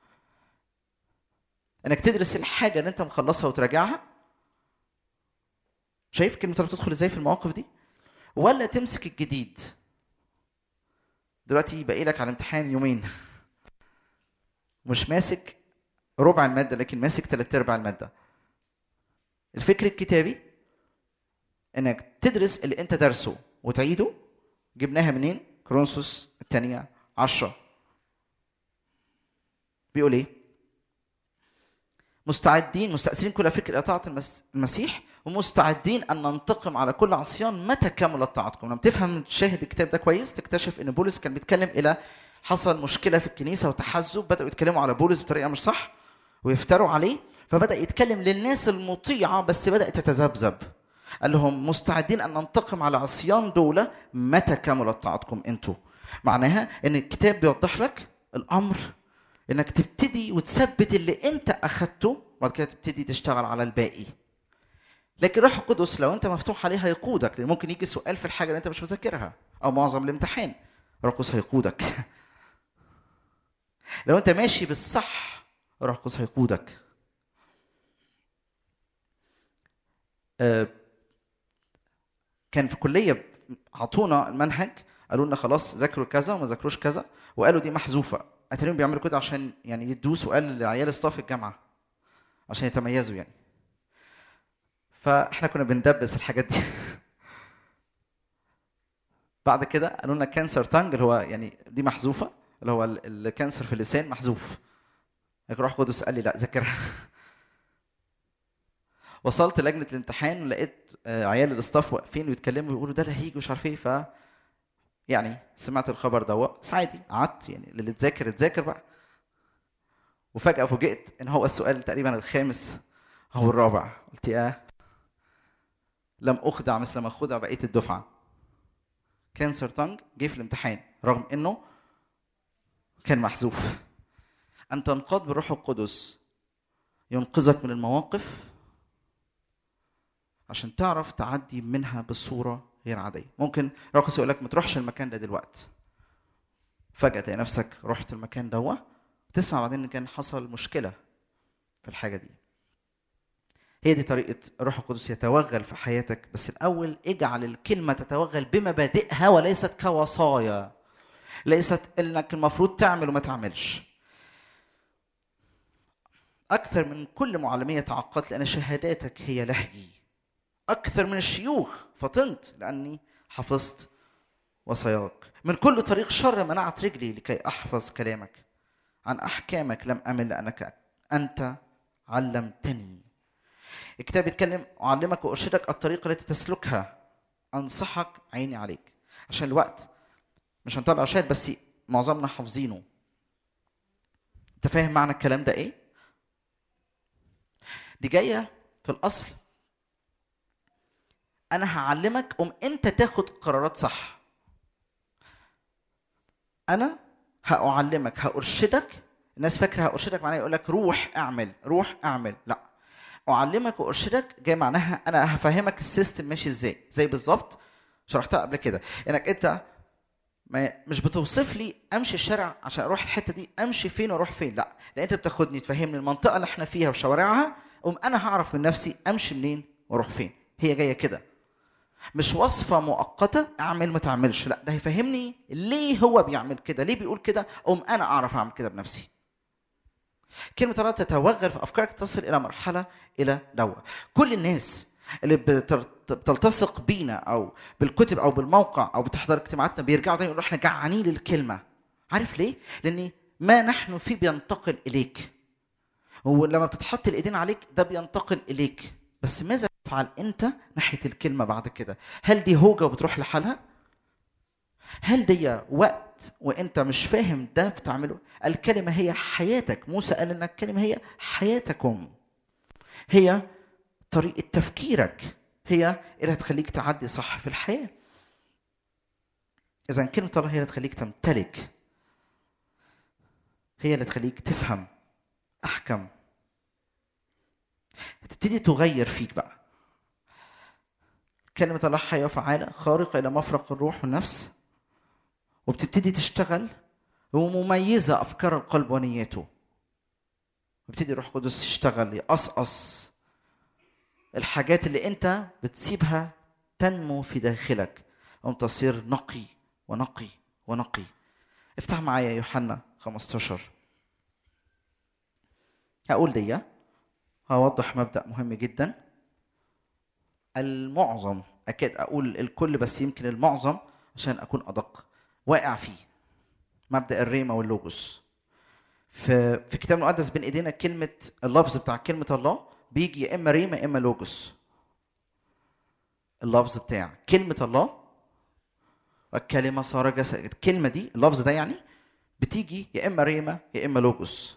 انك تدرس الحاجه اللي انت مخلصها وتراجعها شايف كلمه الله بتدخل ازاي في المواقف دي ولا تمسك الجديد دلوقتي باقي لك على الامتحان يومين مش ماسك ربع الماده لكن ماسك ثلاث ارباع الماده الفكر الكتابي انك تدرس اللي انت دارسه وتعيده جبناها منين كرونسوس الثانية عشرة بيقول ايه مستعدين مستأثرين كل فكر إطاعة المسيح ومستعدين أن ننتقم على كل عصيان متى كملت طاعتكم لما تفهم تشاهد الكتاب ده كويس تكتشف أن بولس كان بيتكلم إلى حصل مشكلة في الكنيسة وتحزب بدأوا يتكلموا على بولس بطريقة مش صح ويفتروا عليه فبدأ يتكلم للناس المطيعة بس بدأت تتذبذب قال لهم مستعدين ان ننتقم على عصيان دولة متى كملت طاعتكم انتوا معناها ان الكتاب بيوضح لك الامر انك تبتدي وتثبت اللي انت اخدته وبعد كده تبتدي تشتغل على الباقي لكن روح القدس لو انت مفتوح عليه هيقودك لان ممكن يجي سؤال في الحاجه اللي انت مش مذاكرها او معظم الامتحان روح القدس هيقودك لو انت ماشي بالصح روح القدس هيقودك أه كان في كليه عطونا المنهج قالوا لنا خلاص ذاكروا كذا وما ذاكروش كذا وقالوا دي محذوفه اتاريهم بيعملوا كده عشان يعني يدوا سؤال لعيال ستاف الجامعه عشان يتميزوا يعني فاحنا كنا بندبس الحاجات دي بعد كده قالوا لنا كانسر تانج اللي هو يعني دي محذوفه اللي هو الكانسر في اللسان محذوف لكن روح قدس قال لي لا ذاكرها وصلت لجنه الامتحان ولقيت عيال الاستاف واقفين ويتكلموا ويقولوا ده هيجي مش عارف ايه ف يعني سمعت الخبر ده بس عادي قعدت يعني اللي تذاكر تذاكر بقى وفجاه فوجئت ان هو السؤال تقريبا الخامس او الرابع قلت يا لم اخدع مثل ما خدع بقيه الدفعه كانسر تانج جه في الامتحان رغم انه كان محذوف ان تنقاد بالروح القدس ينقذك من المواقف عشان تعرف تعدي منها بصوره غير عاديه ممكن راقص يقول لك ما تروحش المكان ده دلوقتي فجاه تلاقي نفسك رحت المكان ده تسمع بعدين ان كان حصل مشكله في الحاجه دي هي دي طريقه الروح القدس يتوغل في حياتك بس الاول اجعل الكلمه تتوغل بمبادئها وليست كوصايا ليست انك المفروض تعمل وما تعملش اكثر من كل معلميه تعقدت لان شهاداتك هي لهجي أكثر من الشيوخ فطنت لأني حفظت وصاياك من كل طريق شر منعت رجلي لكي أحفظ كلامك عن أحكامك لم أمل لأنك أنت علمتني الكتاب يتكلم أعلمك وأرشدك الطريق التي تسلكها أنصحك عيني عليك عشان الوقت مش هنطلع شاهد بس معظمنا حافظينه انت فاهم معنى الكلام ده ايه دي جايه في الاصل انا هعلمك ام انت تاخد قرارات صح انا هأعلمك هأرشدك الناس فاكره هأرشدك معناه يقول لك روح اعمل روح اعمل لا أعلمك وأرشدك جاي معناها أنا هفهمك السيستم ماشي إزاي زي بالظبط شرحتها قبل كده إنك أنت ما مش بتوصف لي امشي الشارع عشان اروح الحته دي امشي فين واروح فين لا لان انت بتاخدني تفهمني المنطقه اللي احنا فيها وشوارعها قوم انا هعرف من نفسي امشي منين واروح فين هي جايه كده مش وصفه مؤقته اعمل ما تعملش لا ده هيفهمني ليه هو بيعمل كده ليه بيقول كده قوم انا اعرف اعمل كده بنفسي كلمة الله تتوغل في أفكارك تصل إلى مرحلة إلى دواء كل الناس اللي بتلتصق بينا أو بالكتب أو بالموقع أو بتحضر اجتماعاتنا بيرجعوا دايما يقولوا إحنا جعانين للكلمة عارف ليه؟ لأن ما نحن فيه بينتقل إليك ولما بتتحط الإيدين عليك ده بينتقل إليك بس ماذا بتفعل انت ناحيه الكلمه بعد كده هل دي هوجه وبتروح لحالها هل دي وقت وانت مش فاهم ده بتعمله الكلمه هي حياتك موسى قال ان الكلمه هي حياتكم هي طريقه تفكيرك هي اللي هتخليك تعدي صح في الحياه اذا كلمه الله هي اللي تخليك تمتلك هي اللي تخليك تفهم احكم هتبتدي تغير فيك بقى كلمة الله حية وفعالة خارقة إلى مفرق الروح والنفس وبتبتدي تشتغل ومميزة أفكار القلب ونياته وبتدي الروح القدس يشتغل يقصقص الحاجات اللي أنت بتسيبها تنمو في داخلك أو تصير نقي ونقي ونقي افتح معايا يوحنا 15 هقول دي هوضح مبدأ مهم جدا المعظم أكاد أقول الكل بس يمكن المعظم عشان أكون أدق واقع فيه مبدأ الريما واللوجوس في في الكتاب المقدس بين ايدينا كلمة اللفظ بتاع كلمة الله بيجي يا إما ريما يا إما لوجوس اللفظ بتاع كلمة الله والكلمة صار جسد الكلمة دي اللفظ ده يعني بتيجي يا إما ريما يا إما لوجوس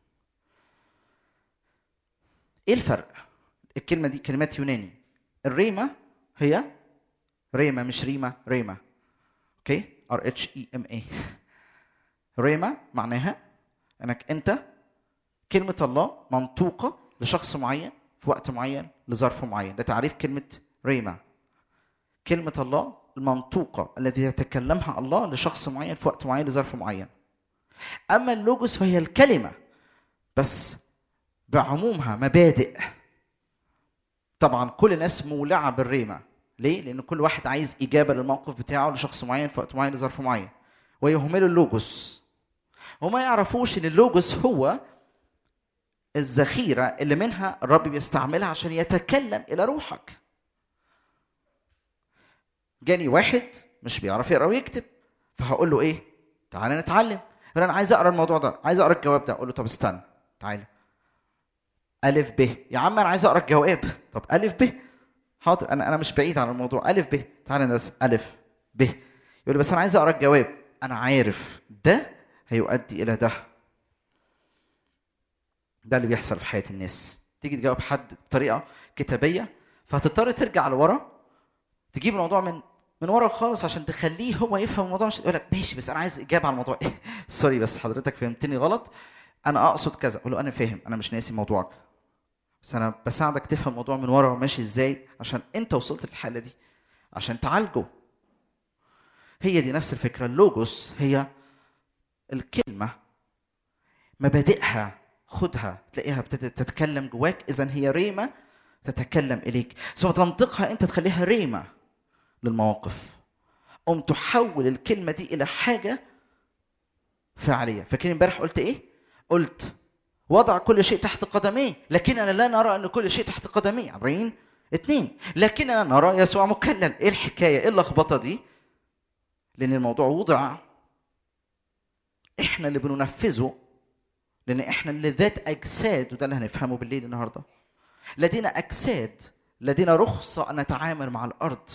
ايه الفرق؟ الكلمة دي كلمات يوناني الريما هي ريما مش ريما ريما اوكي ار اتش اي ام اي ريما معناها انك انت كلمة الله منطوقة لشخص معين في وقت معين لظرف معين ده تعريف كلمة ريما كلمة الله المنطوقة التي يتكلمها الله لشخص معين في وقت معين لظرف معين أما اللوجوس فهي الكلمة بس بعمومها مبادئ طبعا كل الناس مولعه بالريمه ليه؟ لان كل واحد عايز اجابه للموقف بتاعه لشخص معين في وقت معين لظرف معين ويهملوا اللوجوس وما يعرفوش ان اللوجوس هو الذخيره اللي منها الرب بيستعملها عشان يتكلم الى روحك جاني واحد مش بيعرف يقرا ويكتب فهقول له ايه تعالى نتعلم يقول انا عايز اقرا الموضوع ده عايز اقرا الجواب ده اقول له طب استنى تعالى ألف ب يا عم أنا عايز أقرأ الجواب طب ألف ب حاضر أنا أنا مش بعيد عن الموضوع ألف ب تعالى ناس ألف ب يقول لي بس أنا عايز أقرأ الجواب أنا عارف ده هيؤدي إلى ده ده اللي بيحصل في حياة الناس تيجي تجاوب حد بطريقة كتابية فهتضطر ترجع لورا تجيب الموضوع من من ورا خالص عشان تخليه هو يفهم الموضوع مش يقول لك ماشي بس انا عايز اجابه على الموضوع سوري بس حضرتك فهمتني غلط انا اقصد كذا اقول له انا فاهم انا مش ناسي موضوعك بس انا بساعدك تفهم الموضوع من ورا ماشي ازاي عشان انت وصلت للحاله دي عشان تعالجه هي دي نفس الفكره اللوجوس هي الكلمه مبادئها خدها تلاقيها ابتدت تتكلم جواك اذا هي ريمه تتكلم اليك ثم تنطقها انت تخليها ريمه للمواقف قم تحول الكلمه دي الى حاجه فعليه فاكرين امبارح قلت ايه قلت وضع كل شيء تحت قدميه لكننا لا نرى ان كل شيء تحت قدميه عبرين اثنين لكننا نرى يسوع مكلل ايه الحكايه ايه اللخبطه دي لان الموضوع وضع احنا اللي بننفذه لان احنا اللي ذات اجساد وده اللي هنفهمه بالليل النهارده لدينا اجساد لدينا رخصه ان نتعامل مع الارض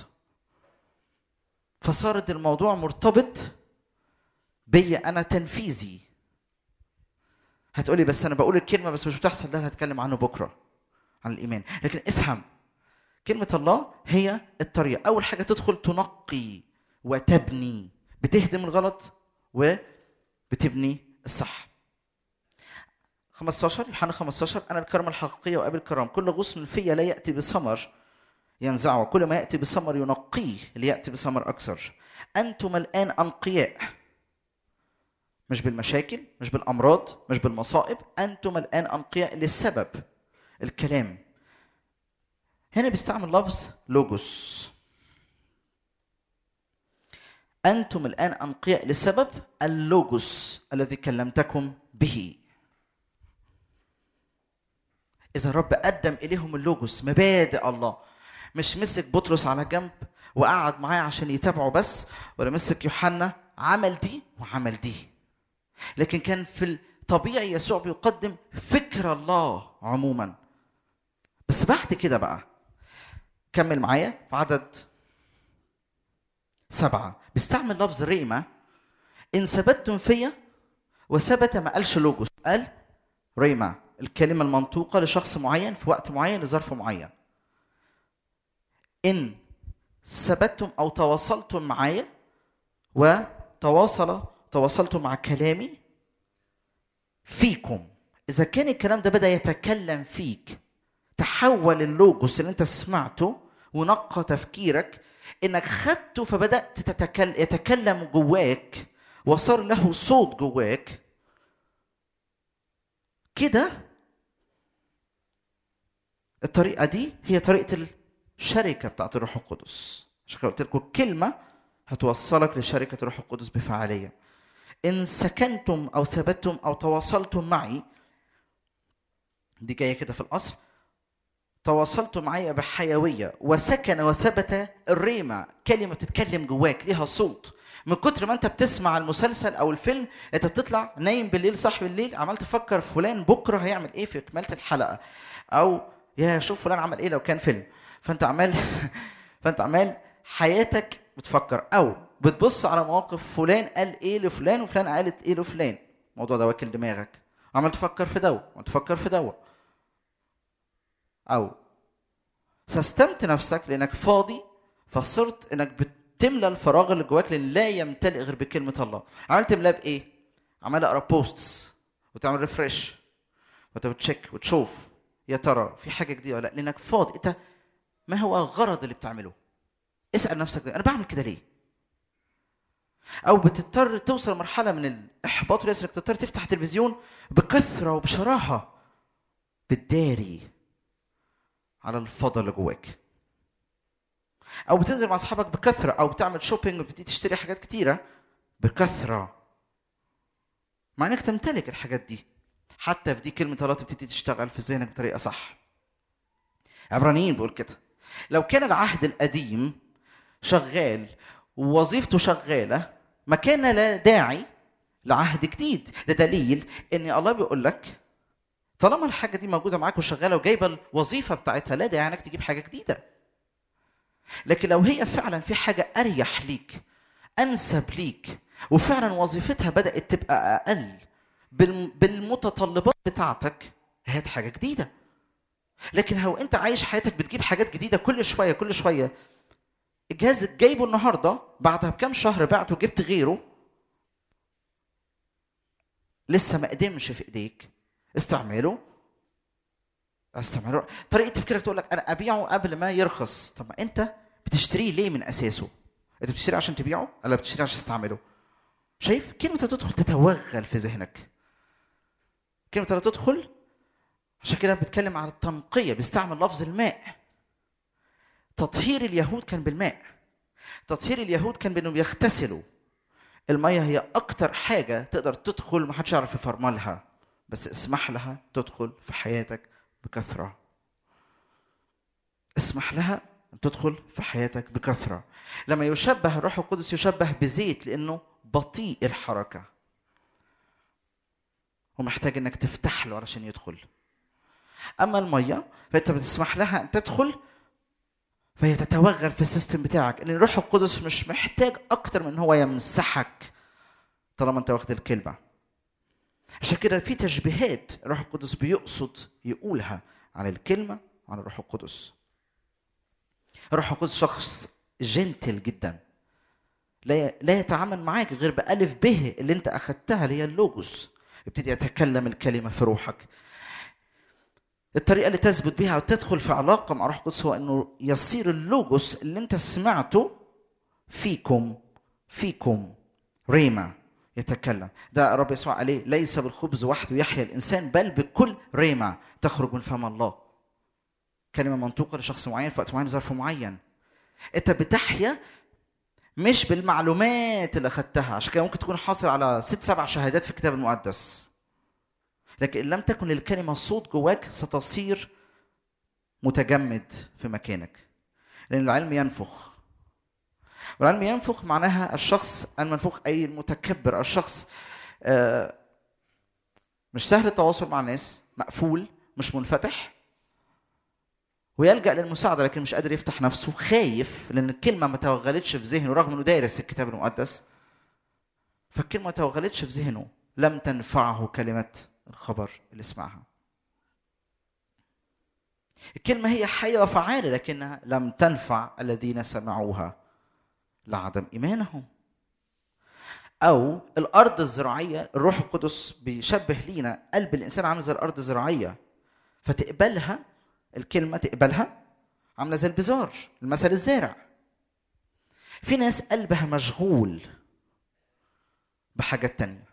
فصارت الموضوع مرتبط بيا انا تنفيذي هتقولي بس انا بقول الكلمه بس مش بتحصل ده اللي هتكلم عنه بكره عن الايمان لكن افهم كلمه الله هي الطريقه اول حاجه تدخل تنقي وتبني بتهدم الغلط وبتبني الصح 15 يوحنا 15 انا الكرامه الحقيقيه وابي الكرام كل غصن فيا لا ياتي بثمر ينزعه كل ما ياتي بثمر ينقيه لياتي بثمر اكثر انتم الان انقياء مش بالمشاكل مش بالامراض مش بالمصائب انتم الان انقياء للسبب الكلام هنا بيستعمل لفظ لوجوس انتم الان انقياء لسبب اللوجوس الذي كلمتكم به اذا الرب قدم اليهم اللوجوس مبادئ الله مش مسك بطرس على جنب وقعد معاه عشان يتابعه بس ولا مسك يوحنا عمل دي وعمل دي لكن كان في الطبيعي يسوع بيقدم فكر الله عموما بس بعد كده بقى كمل معايا في عدد سبعة بيستعمل لفظ ريما إن ثبتتم فيا وثبت ما قالش لوجوس قال ريما الكلمة المنطوقة لشخص معين في وقت معين لظرف معين إن ثبتتم أو تواصلتم معايا وتواصل تواصلتم مع كلامي فيكم إذا كان الكلام ده بدأ يتكلم فيك تحول اللوجوس اللي أنت سمعته ونقى تفكيرك إنك خدته فبدأت تتكلم يتكلم جواك وصار له صوت جواك كده الطريقة دي هي طريقة الشركة بتاعت الروح القدس عشان كده قلت لكم كلمة هتوصلك لشركة الروح القدس بفعالية إن سكنتم أو ثبتتم أو تواصلتم معي دي جاية كده في الأصل تواصلتم معي بحيوية وسكن وثبت الريمة كلمة بتتكلم جواك ليها صوت من كتر ما انت بتسمع المسلسل او الفيلم انت بتطلع نايم بالليل صاحي بالليل عمال تفكر فلان بكره هيعمل ايه في اكماله الحلقه او يا شوف فلان عمل ايه لو كان فيلم فانت عمال فانت عمال حياتك بتفكر او بتبص على مواقف فلان قال ايه لفلان وفلان قالت ايه لفلان الموضوع ده واكل دماغك عمال تفكر في دوا عمال تفكر في دوا او سستمت نفسك لانك فاضي فصرت انك بتملى الفراغ اللي جواك لان لا يمتلئ غير بكلمه الله عمال تملاه بايه عمال اقرا بوستس وتعمل ريفرش وانت بتشيك وتشوف يا ترى في حاجه جديده ولا لا لانك فاضي انت ما هو الغرض اللي بتعمله اسال نفسك ده انا بعمل كده ليه او بتضطر توصل لمرحله من الاحباط واليأس انك تضطر تفتح تلفزيون بكثره وبشراهه بتداري على الفضا اللي جواك او بتنزل مع اصحابك بكثره او بتعمل شوبينج وبتبتدي تشتري حاجات كتيره بكثره مع انك تمتلك الحاجات دي حتى في دي كلمه الله تبتدي تشتغل في ذهنك بطريقه صح عبرانيين بيقول كده لو كان العهد القديم شغال ووظيفته شغاله ما كان لا داعي لعهد جديد ده دليل ان الله بيقول لك طالما الحاجه دي موجوده معاك وشغاله وجايبه الوظيفه بتاعتها لا داعي انك تجيب حاجه جديده لكن لو هي فعلا في حاجه اريح ليك انسب ليك وفعلا وظيفتها بدات تبقى اقل بالمتطلبات بتاعتك هات حاجه جديده لكن هو انت عايش حياتك بتجيب حاجات جديده كل شويه كل شويه الجهاز جايبه النهارده بعدها بكام شهر بعته وجبت غيره لسه ما قدمش في ايديك استعمله استعمله طريقه تفكيرك تقول لك انا ابيعه قبل ما يرخص طب ما انت بتشتريه ليه من اساسه انت بتشتريه عشان تبيعه ولا بتشتريه عشان تستعمله شايف كلمه تدخل تتوغل في ذهنك كلمه لا تدخل عشان كده بتكلم عن التنقيه بيستعمل لفظ الماء تطهير اليهود كان بالماء تطهير اليهود كان بانهم يغتسلوا الميه هي اكتر حاجه تقدر تدخل ما حدش يعرف يفرملها بس اسمح لها تدخل في حياتك بكثره اسمح لها ان تدخل في حياتك بكثره لما يشبه الروح القدس يشبه بزيت لانه بطيء الحركه ومحتاج انك تفتح له علشان يدخل اما الميه فانت بتسمح لها ان تدخل فهي تتوغل في السيستم بتاعك ان الروح القدس مش محتاج اكتر من ان هو يمسحك طالما انت واخد الكلمه عشان كده في تشبيهات الروح القدس بيقصد يقولها عن الكلمه وعن الروح القدس الروح القدس شخص جنتل جدا لا لا يتعامل معاك غير بألف به اللي انت اخدتها اللي هي اللوجوس يبتدي يتكلم الكلمه في روحك الطريقه اللي تثبت بها وتدخل في علاقه مع روح القدس هو انه يصير اللوجوس اللي انت سمعته فيكم فيكم ريما يتكلم ده الرب يسوع عليه ليس بالخبز وحده يحيا الانسان بل بكل ريما تخرج من فم الله كلمه منطوقه لشخص معين في وقت معين ظرف معين انت بتحيا مش بالمعلومات اللي اخدتها عشان كده ممكن تكون حاصل على ست سبع شهادات في الكتاب المقدس لكن ان لم تكن للكلمه صوت جواك ستصير متجمد في مكانك لان العلم ينفخ والعلم ينفخ معناها الشخص المنفوخ اي المتكبر الشخص مش سهل التواصل مع الناس مقفول مش منفتح ويلجا للمساعده لكن مش قادر يفتح نفسه خايف لان الكلمه ما توغلتش في ذهنه رغم انه دارس الكتاب المقدس فالكلمه ما توغلتش في ذهنه لم تنفعه كلمه الخبر اللي سمعها الكلمه هي حيه وفعاله لكنها لم تنفع الذين سمعوها لعدم ايمانهم او الارض الزراعيه الروح القدس بيشبه لينا قلب الانسان عامل زي الارض الزراعيه فتقبلها الكلمه تقبلها عامله زي البزار المثل الزارع في ناس قلبها مشغول بحاجات تانية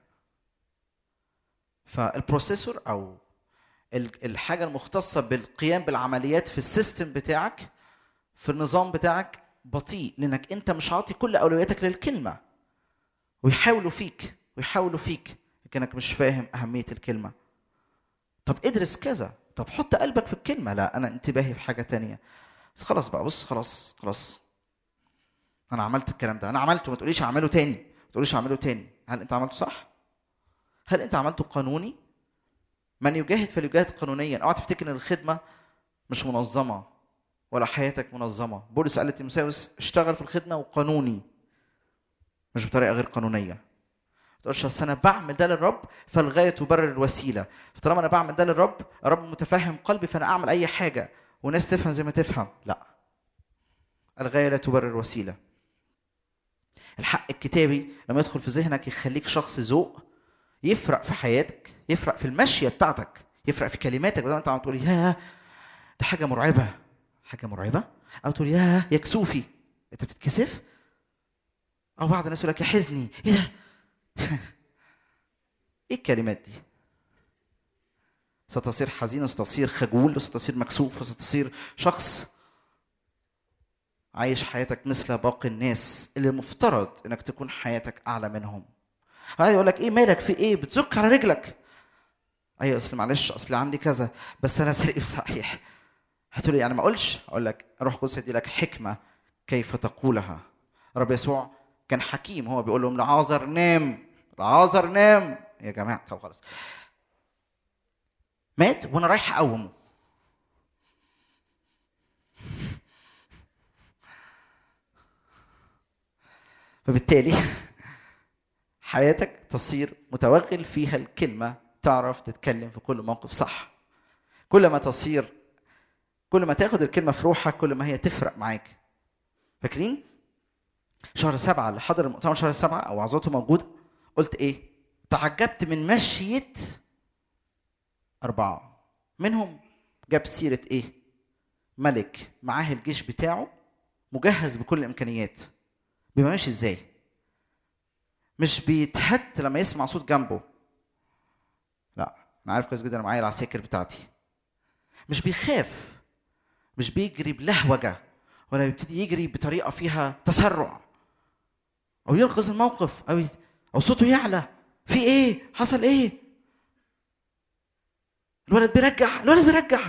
فالبروسيسور او الحاجه المختصه بالقيام بالعمليات في السيستم بتاعك في النظام بتاعك بطيء لانك انت مش عاطي كل اولوياتك للكلمه ويحاولوا فيك ويحاولوا فيك لكنك مش فاهم اهميه الكلمه طب ادرس كذا طب حط قلبك في الكلمه لا انا انتباهي في حاجه تانية بس خلاص بقى بص خلاص خلاص انا عملت الكلام ده انا عملته ما تقوليش اعمله تاني ما تقوليش اعمله تاني هل انت عملته صح هل انت عملته قانوني من يجاهد فليجاهد قانونيا اوعى تفتكر ان الخدمه مش منظمه ولا حياتك منظمه بولس قال لتيموثاوس اشتغل في الخدمه وقانوني مش بطريقه غير قانونيه ما تقولش اصل انا بعمل ده للرب فالغايه تبرر الوسيله فطالما انا بعمل ده للرب الرب متفهم قلبي فانا اعمل اي حاجه وناس تفهم زي ما تفهم لا الغايه لا تبرر الوسيله الحق الكتابي لما يدخل في ذهنك يخليك شخص ذوق يفرق في حياتك يفرق في المشيه بتاعتك يفرق في كلماتك بدل ما انت عم تقول ياه ده حاجه مرعبه حاجه مرعبه او تقول ياه يا كسوفي انت بتتكسف او بعض الناس يقول لك يا حزني ايه ده ايه الكلمات دي ستصير حزين وستصير خجول وستصير مكسوف وستصير شخص عايش حياتك مثل باقي الناس اللي المفترض انك تكون حياتك اعلى منهم هذا يقول لك ايه مالك في ايه بتزك على رجلك ايوه اصل معلش اصل عندي كذا بس انا سليم صحيح هتقول يعني ما اقولش اقول لك روح قدس يدي لك حكمه كيف تقولها رب يسوع كان حكيم هو بيقول لهم لعازر نام لعازر نام يا جماعه طب خلاص مات وانا رايح اقومه فبالتالي حياتك تصير متوغل فيها الكلمه تعرف تتكلم في كل موقف صح كل ما تصير كل ما تاخد الكلمه في روحك كل ما هي تفرق معاك فاكرين شهر سبعة اللي حضر المؤتمر شهر سبعة أو وعظاته موجودة قلت إيه؟ تعجبت من مشية أربعة منهم جاب سيرة إيه؟ ملك معاه الجيش بتاعه مجهز بكل الإمكانيات بيبقى ماشي إزاي؟ مش بيتهت لما يسمع صوت جنبه لا أنا عارف كويس جدا أنا معايا العساكر بتاعتي مش بيخاف مش بيجري بلهوجة ولا يبتدي يجري بطريقة فيها تسرع أو ينقذ الموقف أو أو صوته يعلى في إيه؟ حصل إيه؟ الولد بيرجع الولد بيرجع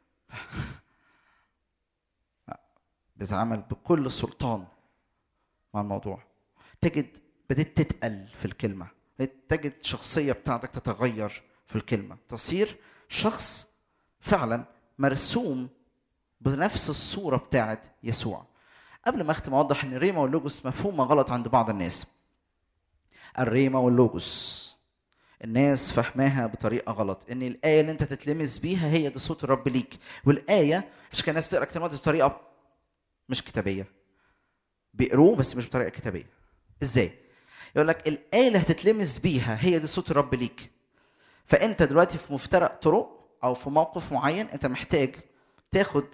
بيتعامل بكل سلطان مع الموضوع تجد بديت تتقل في الكلمة تجد الشخصية بتاعتك تتغير في الكلمة تصير شخص فعلا مرسوم بنفس الصورة بتاعت يسوع قبل ما اختم اوضح ان الريما واللوجوس مفهومة غلط عند بعض الناس الريما واللوجوس الناس فهماها بطريقة غلط ان الآية اللي انت تتلمس بيها هي دي صوت الرب ليك والآية عشان كده الناس بتقرا كتاب مقدس بطريقة مش كتابية بيقروه بس مش بطريقة كتابية ازاي؟ يقول لك الآية اللي هتتلمس بيها هي دي صوت الرب ليك فأنت دلوقتي في مفترق طرق أو في موقف معين أنت محتاج تاخد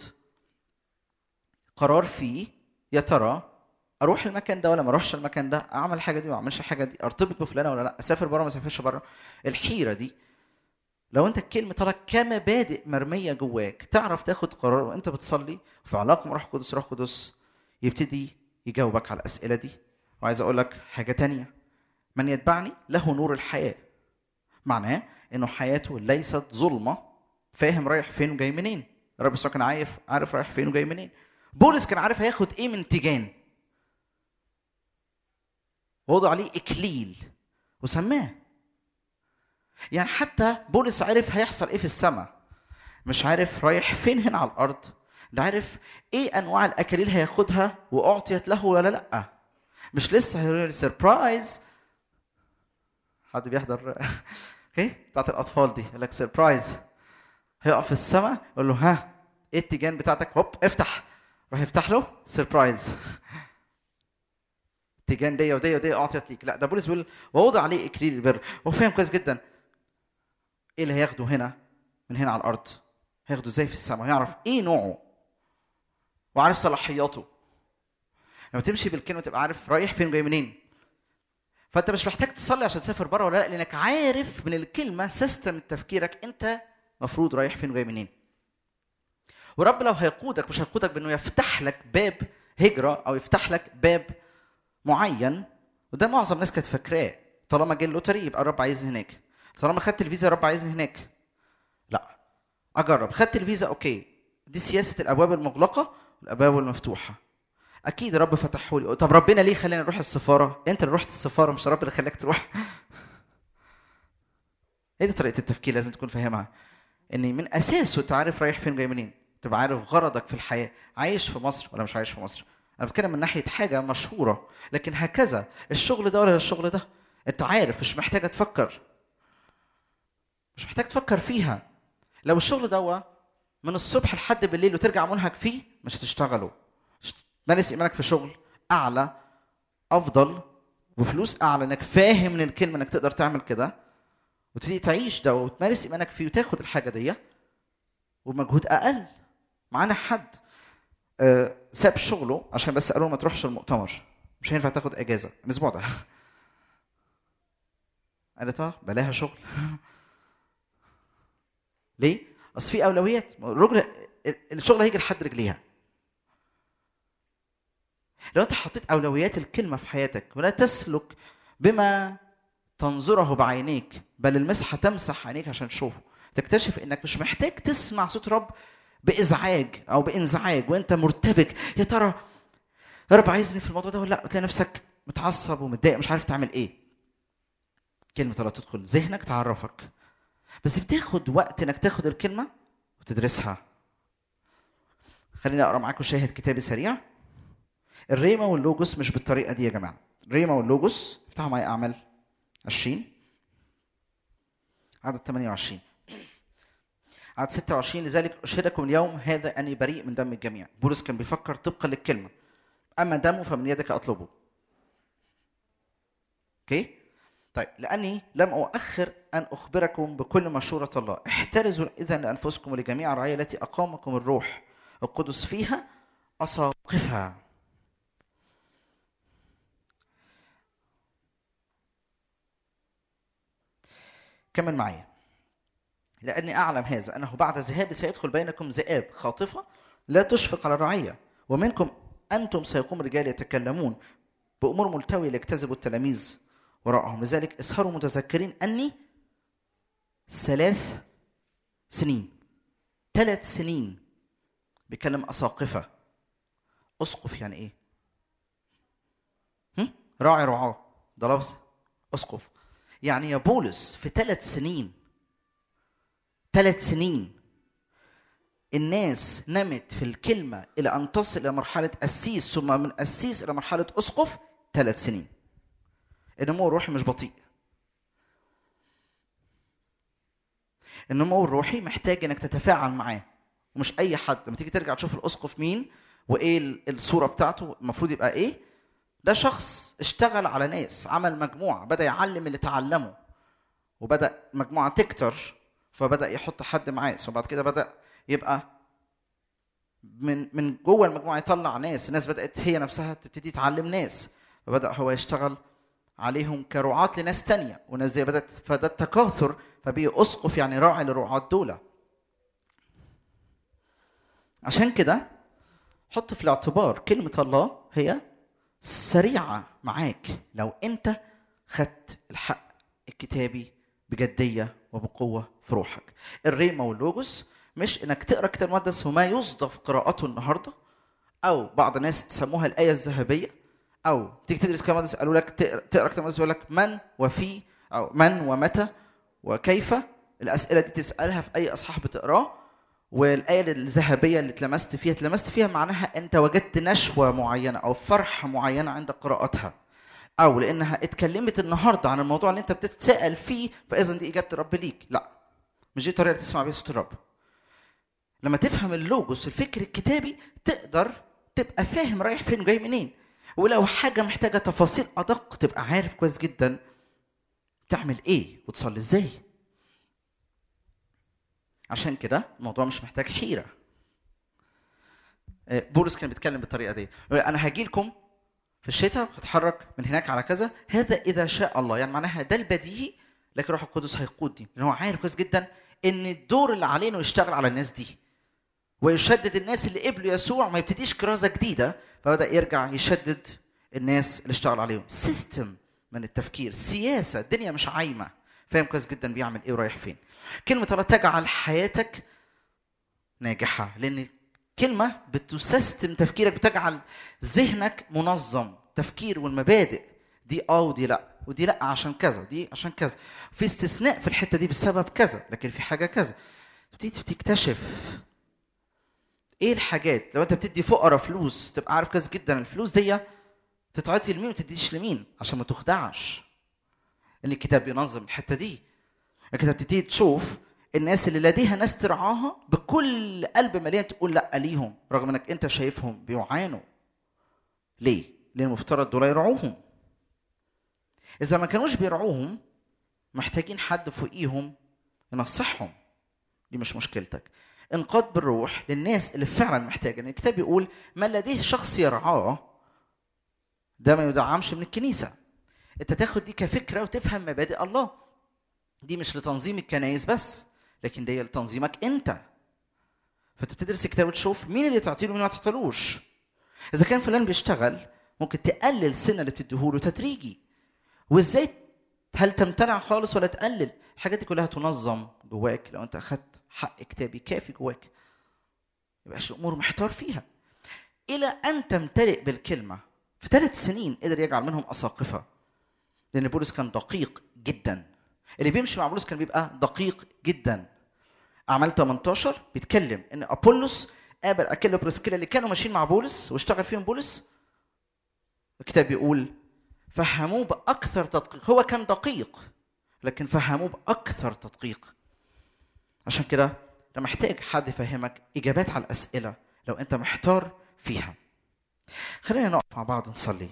قرار فيه يا ترى اروح المكان ده ولا ما اروحش المكان ده اعمل الحاجه دي وما اعملش الحاجه دي ارتبط بفلانه ولا لا اسافر بره ما اسافرش بره الحيره دي لو انت الكلمه طلع كمبادئ مرميه جواك تعرف تاخد قرار وانت بتصلي في علاقه مع روح قدس روح قدس يبتدي يجاوبك على الاسئله دي وعايز اقول لك حاجه تانية من يتبعني له نور الحياه معناه انه حياته ليست ظلمه فاهم رايح فين وجاي منين الرب يسوع كان عارف عارف رايح فين وجاي منين بولس كان عارف هياخد ايه من تيجان ووضع عليه اكليل وسماه يعني حتى بولس عرف هيحصل ايه في السماء مش عارف رايح فين هنا على الارض ده عارف ايه انواع الاكاليل هياخدها واعطيت له ولا لا مش لسه هيقول لي سربرايز حد بيحضر اوكي بتاعت الاطفال دي يقول لك سربرايز هيقف في السماء يقول له ها ايه التيجان بتاعتك هوب افتح راح يفتح له سربرايز التيجان دي ودي ودي اعطيت ليك لا ده بولس بيقول ووضع عليه اكليل البر هو فاهم كويس جدا ايه اللي هياخده هنا من هنا على الارض هياخده ازاي في السماء يعرف ايه نوعه وعارف صلاحياته لما تمشي بالكلمه تبقى عارف رايح فين وجاي منين فانت مش محتاج تصلي عشان تسافر بره ولا لا لانك عارف من الكلمه سيستم تفكيرك انت مفروض رايح فين وجاي منين ورب لو هيقودك مش هيقودك بانه يفتح لك باب هجره او يفتح لك باب معين وده معظم الناس كانت فاكراه طالما جه اللوتري يبقى الرب عايزني هناك طالما خدت الفيزا الرب عايزني هناك لا اجرب خدت الفيزا اوكي دي سياسه الابواب المغلقه والابواب المفتوحه اكيد رب فتحه لي طب ربنا ليه خلاني اروح السفاره انت اللي رحت السفاره مش رب اللي خلاك تروح هي دي طريقه التفكير لازم تكون فاهمها ان من اساسه انت عارف رايح فين جاي منين تبقى عارف غرضك في الحياه عايش في مصر ولا مش عايش في مصر انا بتكلم من ناحيه حاجه مشهوره لكن هكذا الشغل ده ولا الشغل ده انت عارف مش محتاجه تفكر مش محتاج تفكر فيها لو الشغل ده من الصبح لحد بالليل وترجع منهك فيه مش هتشتغله مارس ايمانك في شغل اعلى افضل وفلوس اعلى انك فاهم من الكلمه انك تقدر تعمل كده وتبتدي تعيش ده وتمارس ايمانك فيه وتاخد الحاجه دي وبمجهود اقل معانا حد آه، ساب شغله عشان بس قالوا له ما تروحش المؤتمر مش هينفع تاخد اجازه الاسبوع ده قالت اه بلاها شغل ليه؟ اصل في اولويات الراجل الشغل هيجي لحد رجليها لو انت حطيت اولويات الكلمه في حياتك ولا تسلك بما تنظره بعينيك بل المسحه تمسح عينيك عشان تشوفه تكتشف انك مش محتاج تسمع صوت رب بازعاج او بانزعاج وانت مرتبك يا ترى يا رب عايزني في الموضوع ده ولا لا تلاقي نفسك متعصب ومتضايق مش عارف تعمل ايه كلمه الله تدخل ذهنك تعرفك بس بتاخد وقت انك تاخد الكلمه وتدرسها خليني اقرا معاكم شاهد كتابي سريع الريما واللوجوس مش بالطريقه دي يا جماعه الريما واللوجوس افتحوا معايا اعمال 20 عدد 28 عدد 26 لذلك اشهدكم اليوم هذا اني بريء من دم الجميع بولس كان بيفكر طبقا للكلمه اما دمه فمن يدك اطلبه اوكي طيب لاني لم اؤخر ان اخبركم بكل مشوره الله احترزوا اذا لانفسكم ولجميع الرعيه التي اقامكم الروح القدس فيها اساقفها كمل معايا لاني اعلم هذا انه بعد ذهابي سيدخل بينكم ذئاب خاطفه لا تشفق على الرعيه ومنكم انتم سيقوم رجال يتكلمون بامور ملتويه ليجتذبوا التلاميذ وراءهم لذلك اسهروا متذكرين اني ثلاث سنين ثلاث سنين بيكلم اساقفه اسقف يعني ايه؟ هم؟ راعي رعاه ده لفظ اسقف يعني يا بولس في ثلاث سنين ثلاث سنين الناس نمت في الكلمة إلى أن تصل إلى مرحلة أسيس ثم من أسيس إلى مرحلة أسقف ثلاث سنين النمو الروحي مش بطيء النمو الروحي محتاج انك تتفاعل معاه ومش اي حد لما تيجي ترجع تشوف الاسقف مين وايه الصوره بتاعته المفروض يبقى ايه ده شخص اشتغل على ناس عمل مجموعه بدا يعلم اللي تعلمه وبدا مجموعه تكتر فبدا يحط حد معاه ثم بعد كده بدا يبقى من من جوه المجموعه يطلع ناس الناس بدات هي نفسها تبتدي تعلم ناس فبدا هو يشتغل عليهم كرعاة لناس تانية والناس دي بدأت فده التكاثر فبقي أسقف يعني راعي للرعاة دول عشان كده حط في الاعتبار كلمة الله هي سريعة معاك لو أنت خدت الحق الكتابي بجدية وبقوة في روحك الريما واللوجوس مش انك تقرا كتاب مقدس وما يصدف قراءته النهارده او بعض الناس سموها الايه الذهبيه او تيجي تدرس كتاب مقدس قالوا لك تقرا كتاب مقدس يقول لك من وفي او من ومتى وكيف الاسئله دي تسالها في اي اصحاح بتقراه والآية الذهبية اللي اتلمست فيها اتلمست فيها معناها أنت وجدت نشوة معينة أو فرحة معينة عند قراءتها أو لأنها اتكلمت النهاردة عن الموضوع اللي أنت بتتساءل فيه فإذا دي إجابة الرب ليك لا مش دي الطريقة اللي تسمع بيها صوت الرب لما تفهم اللوجوس الفكر الكتابي تقدر تبقى فاهم رايح فين وجاي منين ولو حاجة محتاجة تفاصيل أدق تبقى عارف كويس جدا تعمل إيه وتصلي إزاي عشان كده الموضوع مش محتاج حيرة آه، بولس كان بيتكلم بالطريقة دي أنا هاجي لكم في الشتاء هتحرك من هناك على كذا هذا إذا شاء الله يعني معناها ده البديهي لكن روح القدس هيقودني لأن هو عارف كويس جدا إن الدور اللي علينا يشتغل على الناس دي ويشدد الناس اللي قبلوا يسوع ما يبتديش كرازه جديده فبدا يرجع يشدد الناس اللي اشتغل عليهم سيستم من التفكير سياسه الدنيا مش عايمه فاهم كويس جدا بيعمل ايه ورايح فين كلمه الله تجعل حياتك ناجحه لان كلمه بتسيستم تفكيرك بتجعل ذهنك منظم تفكير والمبادئ دي اه ودي لا ودي لا عشان كذا ودي عشان كذا في استثناء في الحته دي بسبب كذا لكن في حاجه كذا تبتدي تكتشف ايه الحاجات لو انت بتدي فقراء فلوس تبقى عارف كويس جدا الفلوس دي تتعطي لمين وتديش لمين عشان ما تخدعش ان الكتاب بينظم الحته دي الكتاب تبتدي تشوف الناس اللي لديها ناس ترعاها بكل قلب مليان تقول لا ليهم رغم انك انت شايفهم بيعانوا ليه؟ لان المفترض دول يرعوهم اذا ما كانوش بيرعوهم محتاجين حد فوقيهم ينصحهم دي مش مشكلتك انقاد بالروح للناس اللي فعلا محتاجه يعني الكتاب بيقول من لديه شخص يرعاه ده ما يدعمش من الكنيسه انت تاخد دي كفكره وتفهم مبادئ الله دي مش لتنظيم الكنايس بس لكن دي لتنظيمك انت فانت بتدرس الكتاب وتشوف مين اللي تعطيه له ومين ما تعطيلوش اذا كان فلان بيشتغل ممكن تقلل سنه اللي بتديهوله تدريجي وازاي هل تمتنع خالص ولا تقلل الحاجات دي كلها تنظم جواك لو انت اخدت حق كتابي كافي جواك يبقاش الامور محتار فيها الى ان تمتلئ بالكلمه في ثلاث سنين قدر يجعل منهم اساقفه لان بولس كان دقيق جدا اللي بيمشي مع بولس كان بيبقى دقيق جدا اعمال 18 بيتكلم ان ابولس قابل اكيلا وبريسكيلا اللي كانوا ماشيين مع بولس واشتغل فيهم بولس الكتاب بيقول فهموه باكثر تدقيق هو كان دقيق لكن فهموه باكثر تدقيق عشان كده انت محتاج حد يفهمك اجابات على الاسئله لو انت محتار فيها خلينا نقف مع بعض نصلي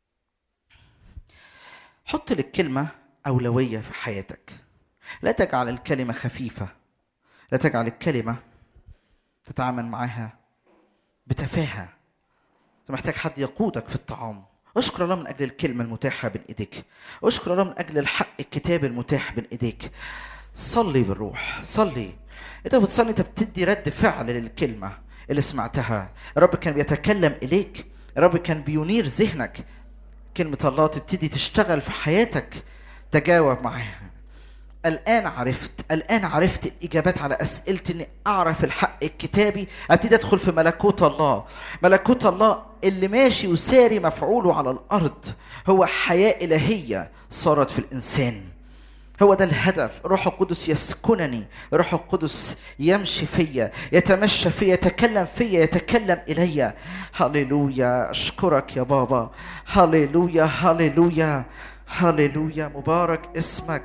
حط للكلمه اولويه في حياتك لا تجعل الكلمه خفيفه لا تجعل الكلمه تتعامل معاها بتفاهه انت محتاج حد يقودك في الطعام اشكر الله من اجل الكلمه المتاحه بين ايديك اشكر الله من اجل الحق الكتاب المتاح بين ايديك صلي بالروح صلي انت بتصلي انت بتدي رد فعل للكلمه اللي سمعتها الرب كان بيتكلم اليك الرب كان بينير ذهنك كلمه الله تبتدي تشتغل في حياتك تجاوب معاها الآن عرفت الآن عرفت الإجابات على أسئلتي إني أعرف الحق الكتابي أبتدي أدخل في ملكوت الله ملكوت الله اللي ماشي وساري مفعوله على الأرض هو حياة إلهية صارت في الإنسان هو ده الهدف روح القدس يسكنني روح القدس يمشي فيا يتمشى فيا يتكلم فيا يتكلم الي هللويا اشكرك يا بابا هللويا هللويا هللويا مبارك اسمك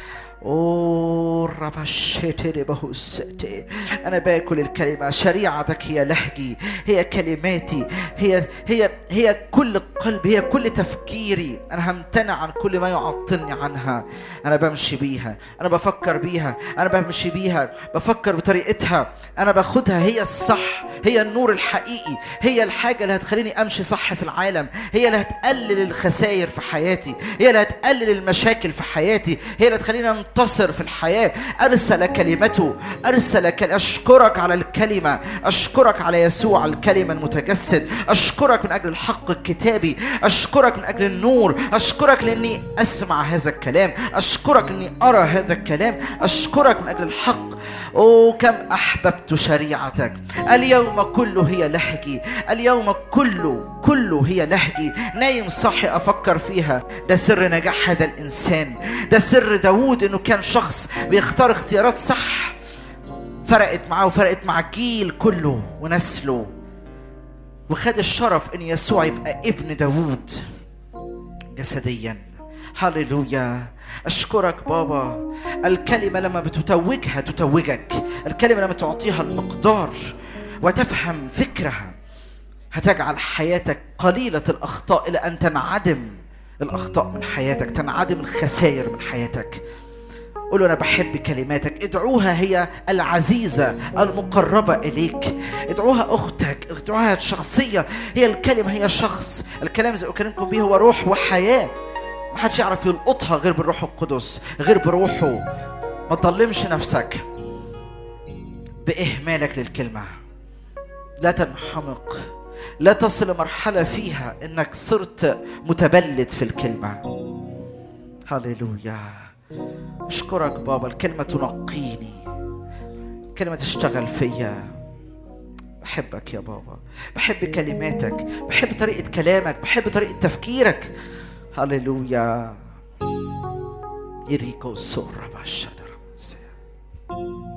اوه ربشتي بهوستي انا باكل الكلمه شريعتك هي لهجي هي كلماتي هي هي هي كل قلبي هي كل تفكيري انا همتنع عن كل ما يعطلني عنها انا بمشي بيها انا بفكر بيها انا بمشي بيها بفكر بطريقتها انا باخدها هي الصح هي النور الحقيقي هي الحاجه اللي هتخليني امشي صح في العالم هي اللي هتقلل الخسائر في حياتي هي اللي هتقلل المشاكل في حياتي هي اللي هتخليني انتصر في الحياه ارسل كلمته ارسل كل... اشكرك على الكلمه اشكرك على يسوع الكلمه المتجسد اشكرك من اجل الحق الكتابي اشكرك من اجل النور اشكرك لاني اسمع هذا الكلام اشكرك اني ارى هذا الكلام اشكرك من اجل الحق او كم احببت شريعتك اليوم كله هي لهجي اليوم كله كله هي لهجي نايم صاحي افكر فيها ده سر نجاح هذا الانسان ده سر داوود انه كان شخص بيختار اختيارات صح فرقت معاه وفرقت مع الجيل كله ونسله وخد الشرف ان يسوع يبقى ابن داوود جسديا هللويا اشكرك بابا الكلمه لما بتتوجها تتوجك الكلمه لما تعطيها المقدار وتفهم فكرها هتجعل حياتك قليله الاخطاء الى ان تنعدم الاخطاء من حياتك تنعدم الخسائر من حياتك قول له انا بحب كلماتك ادعوها هي العزيزه المقربه اليك ادعوها اختك ادعوها شخصيه هي الكلمه هي شخص الكلام زي اكلمكم به هو روح وحياه ما حدش يعرف يلقطها غير بالروح القدس غير بروحه ما تظلمش نفسك باهمالك للكلمه لا تنحمق لا تصل لمرحله فيها انك صرت متبلد في الكلمه هللويا اشكرك بابا الكلمه تنقيني كلمه تشتغل فيا بحبك يا بابا بحب كلماتك بحب طريقه كلامك بحب طريقه تفكيرك هللويا يريكو سورة بشر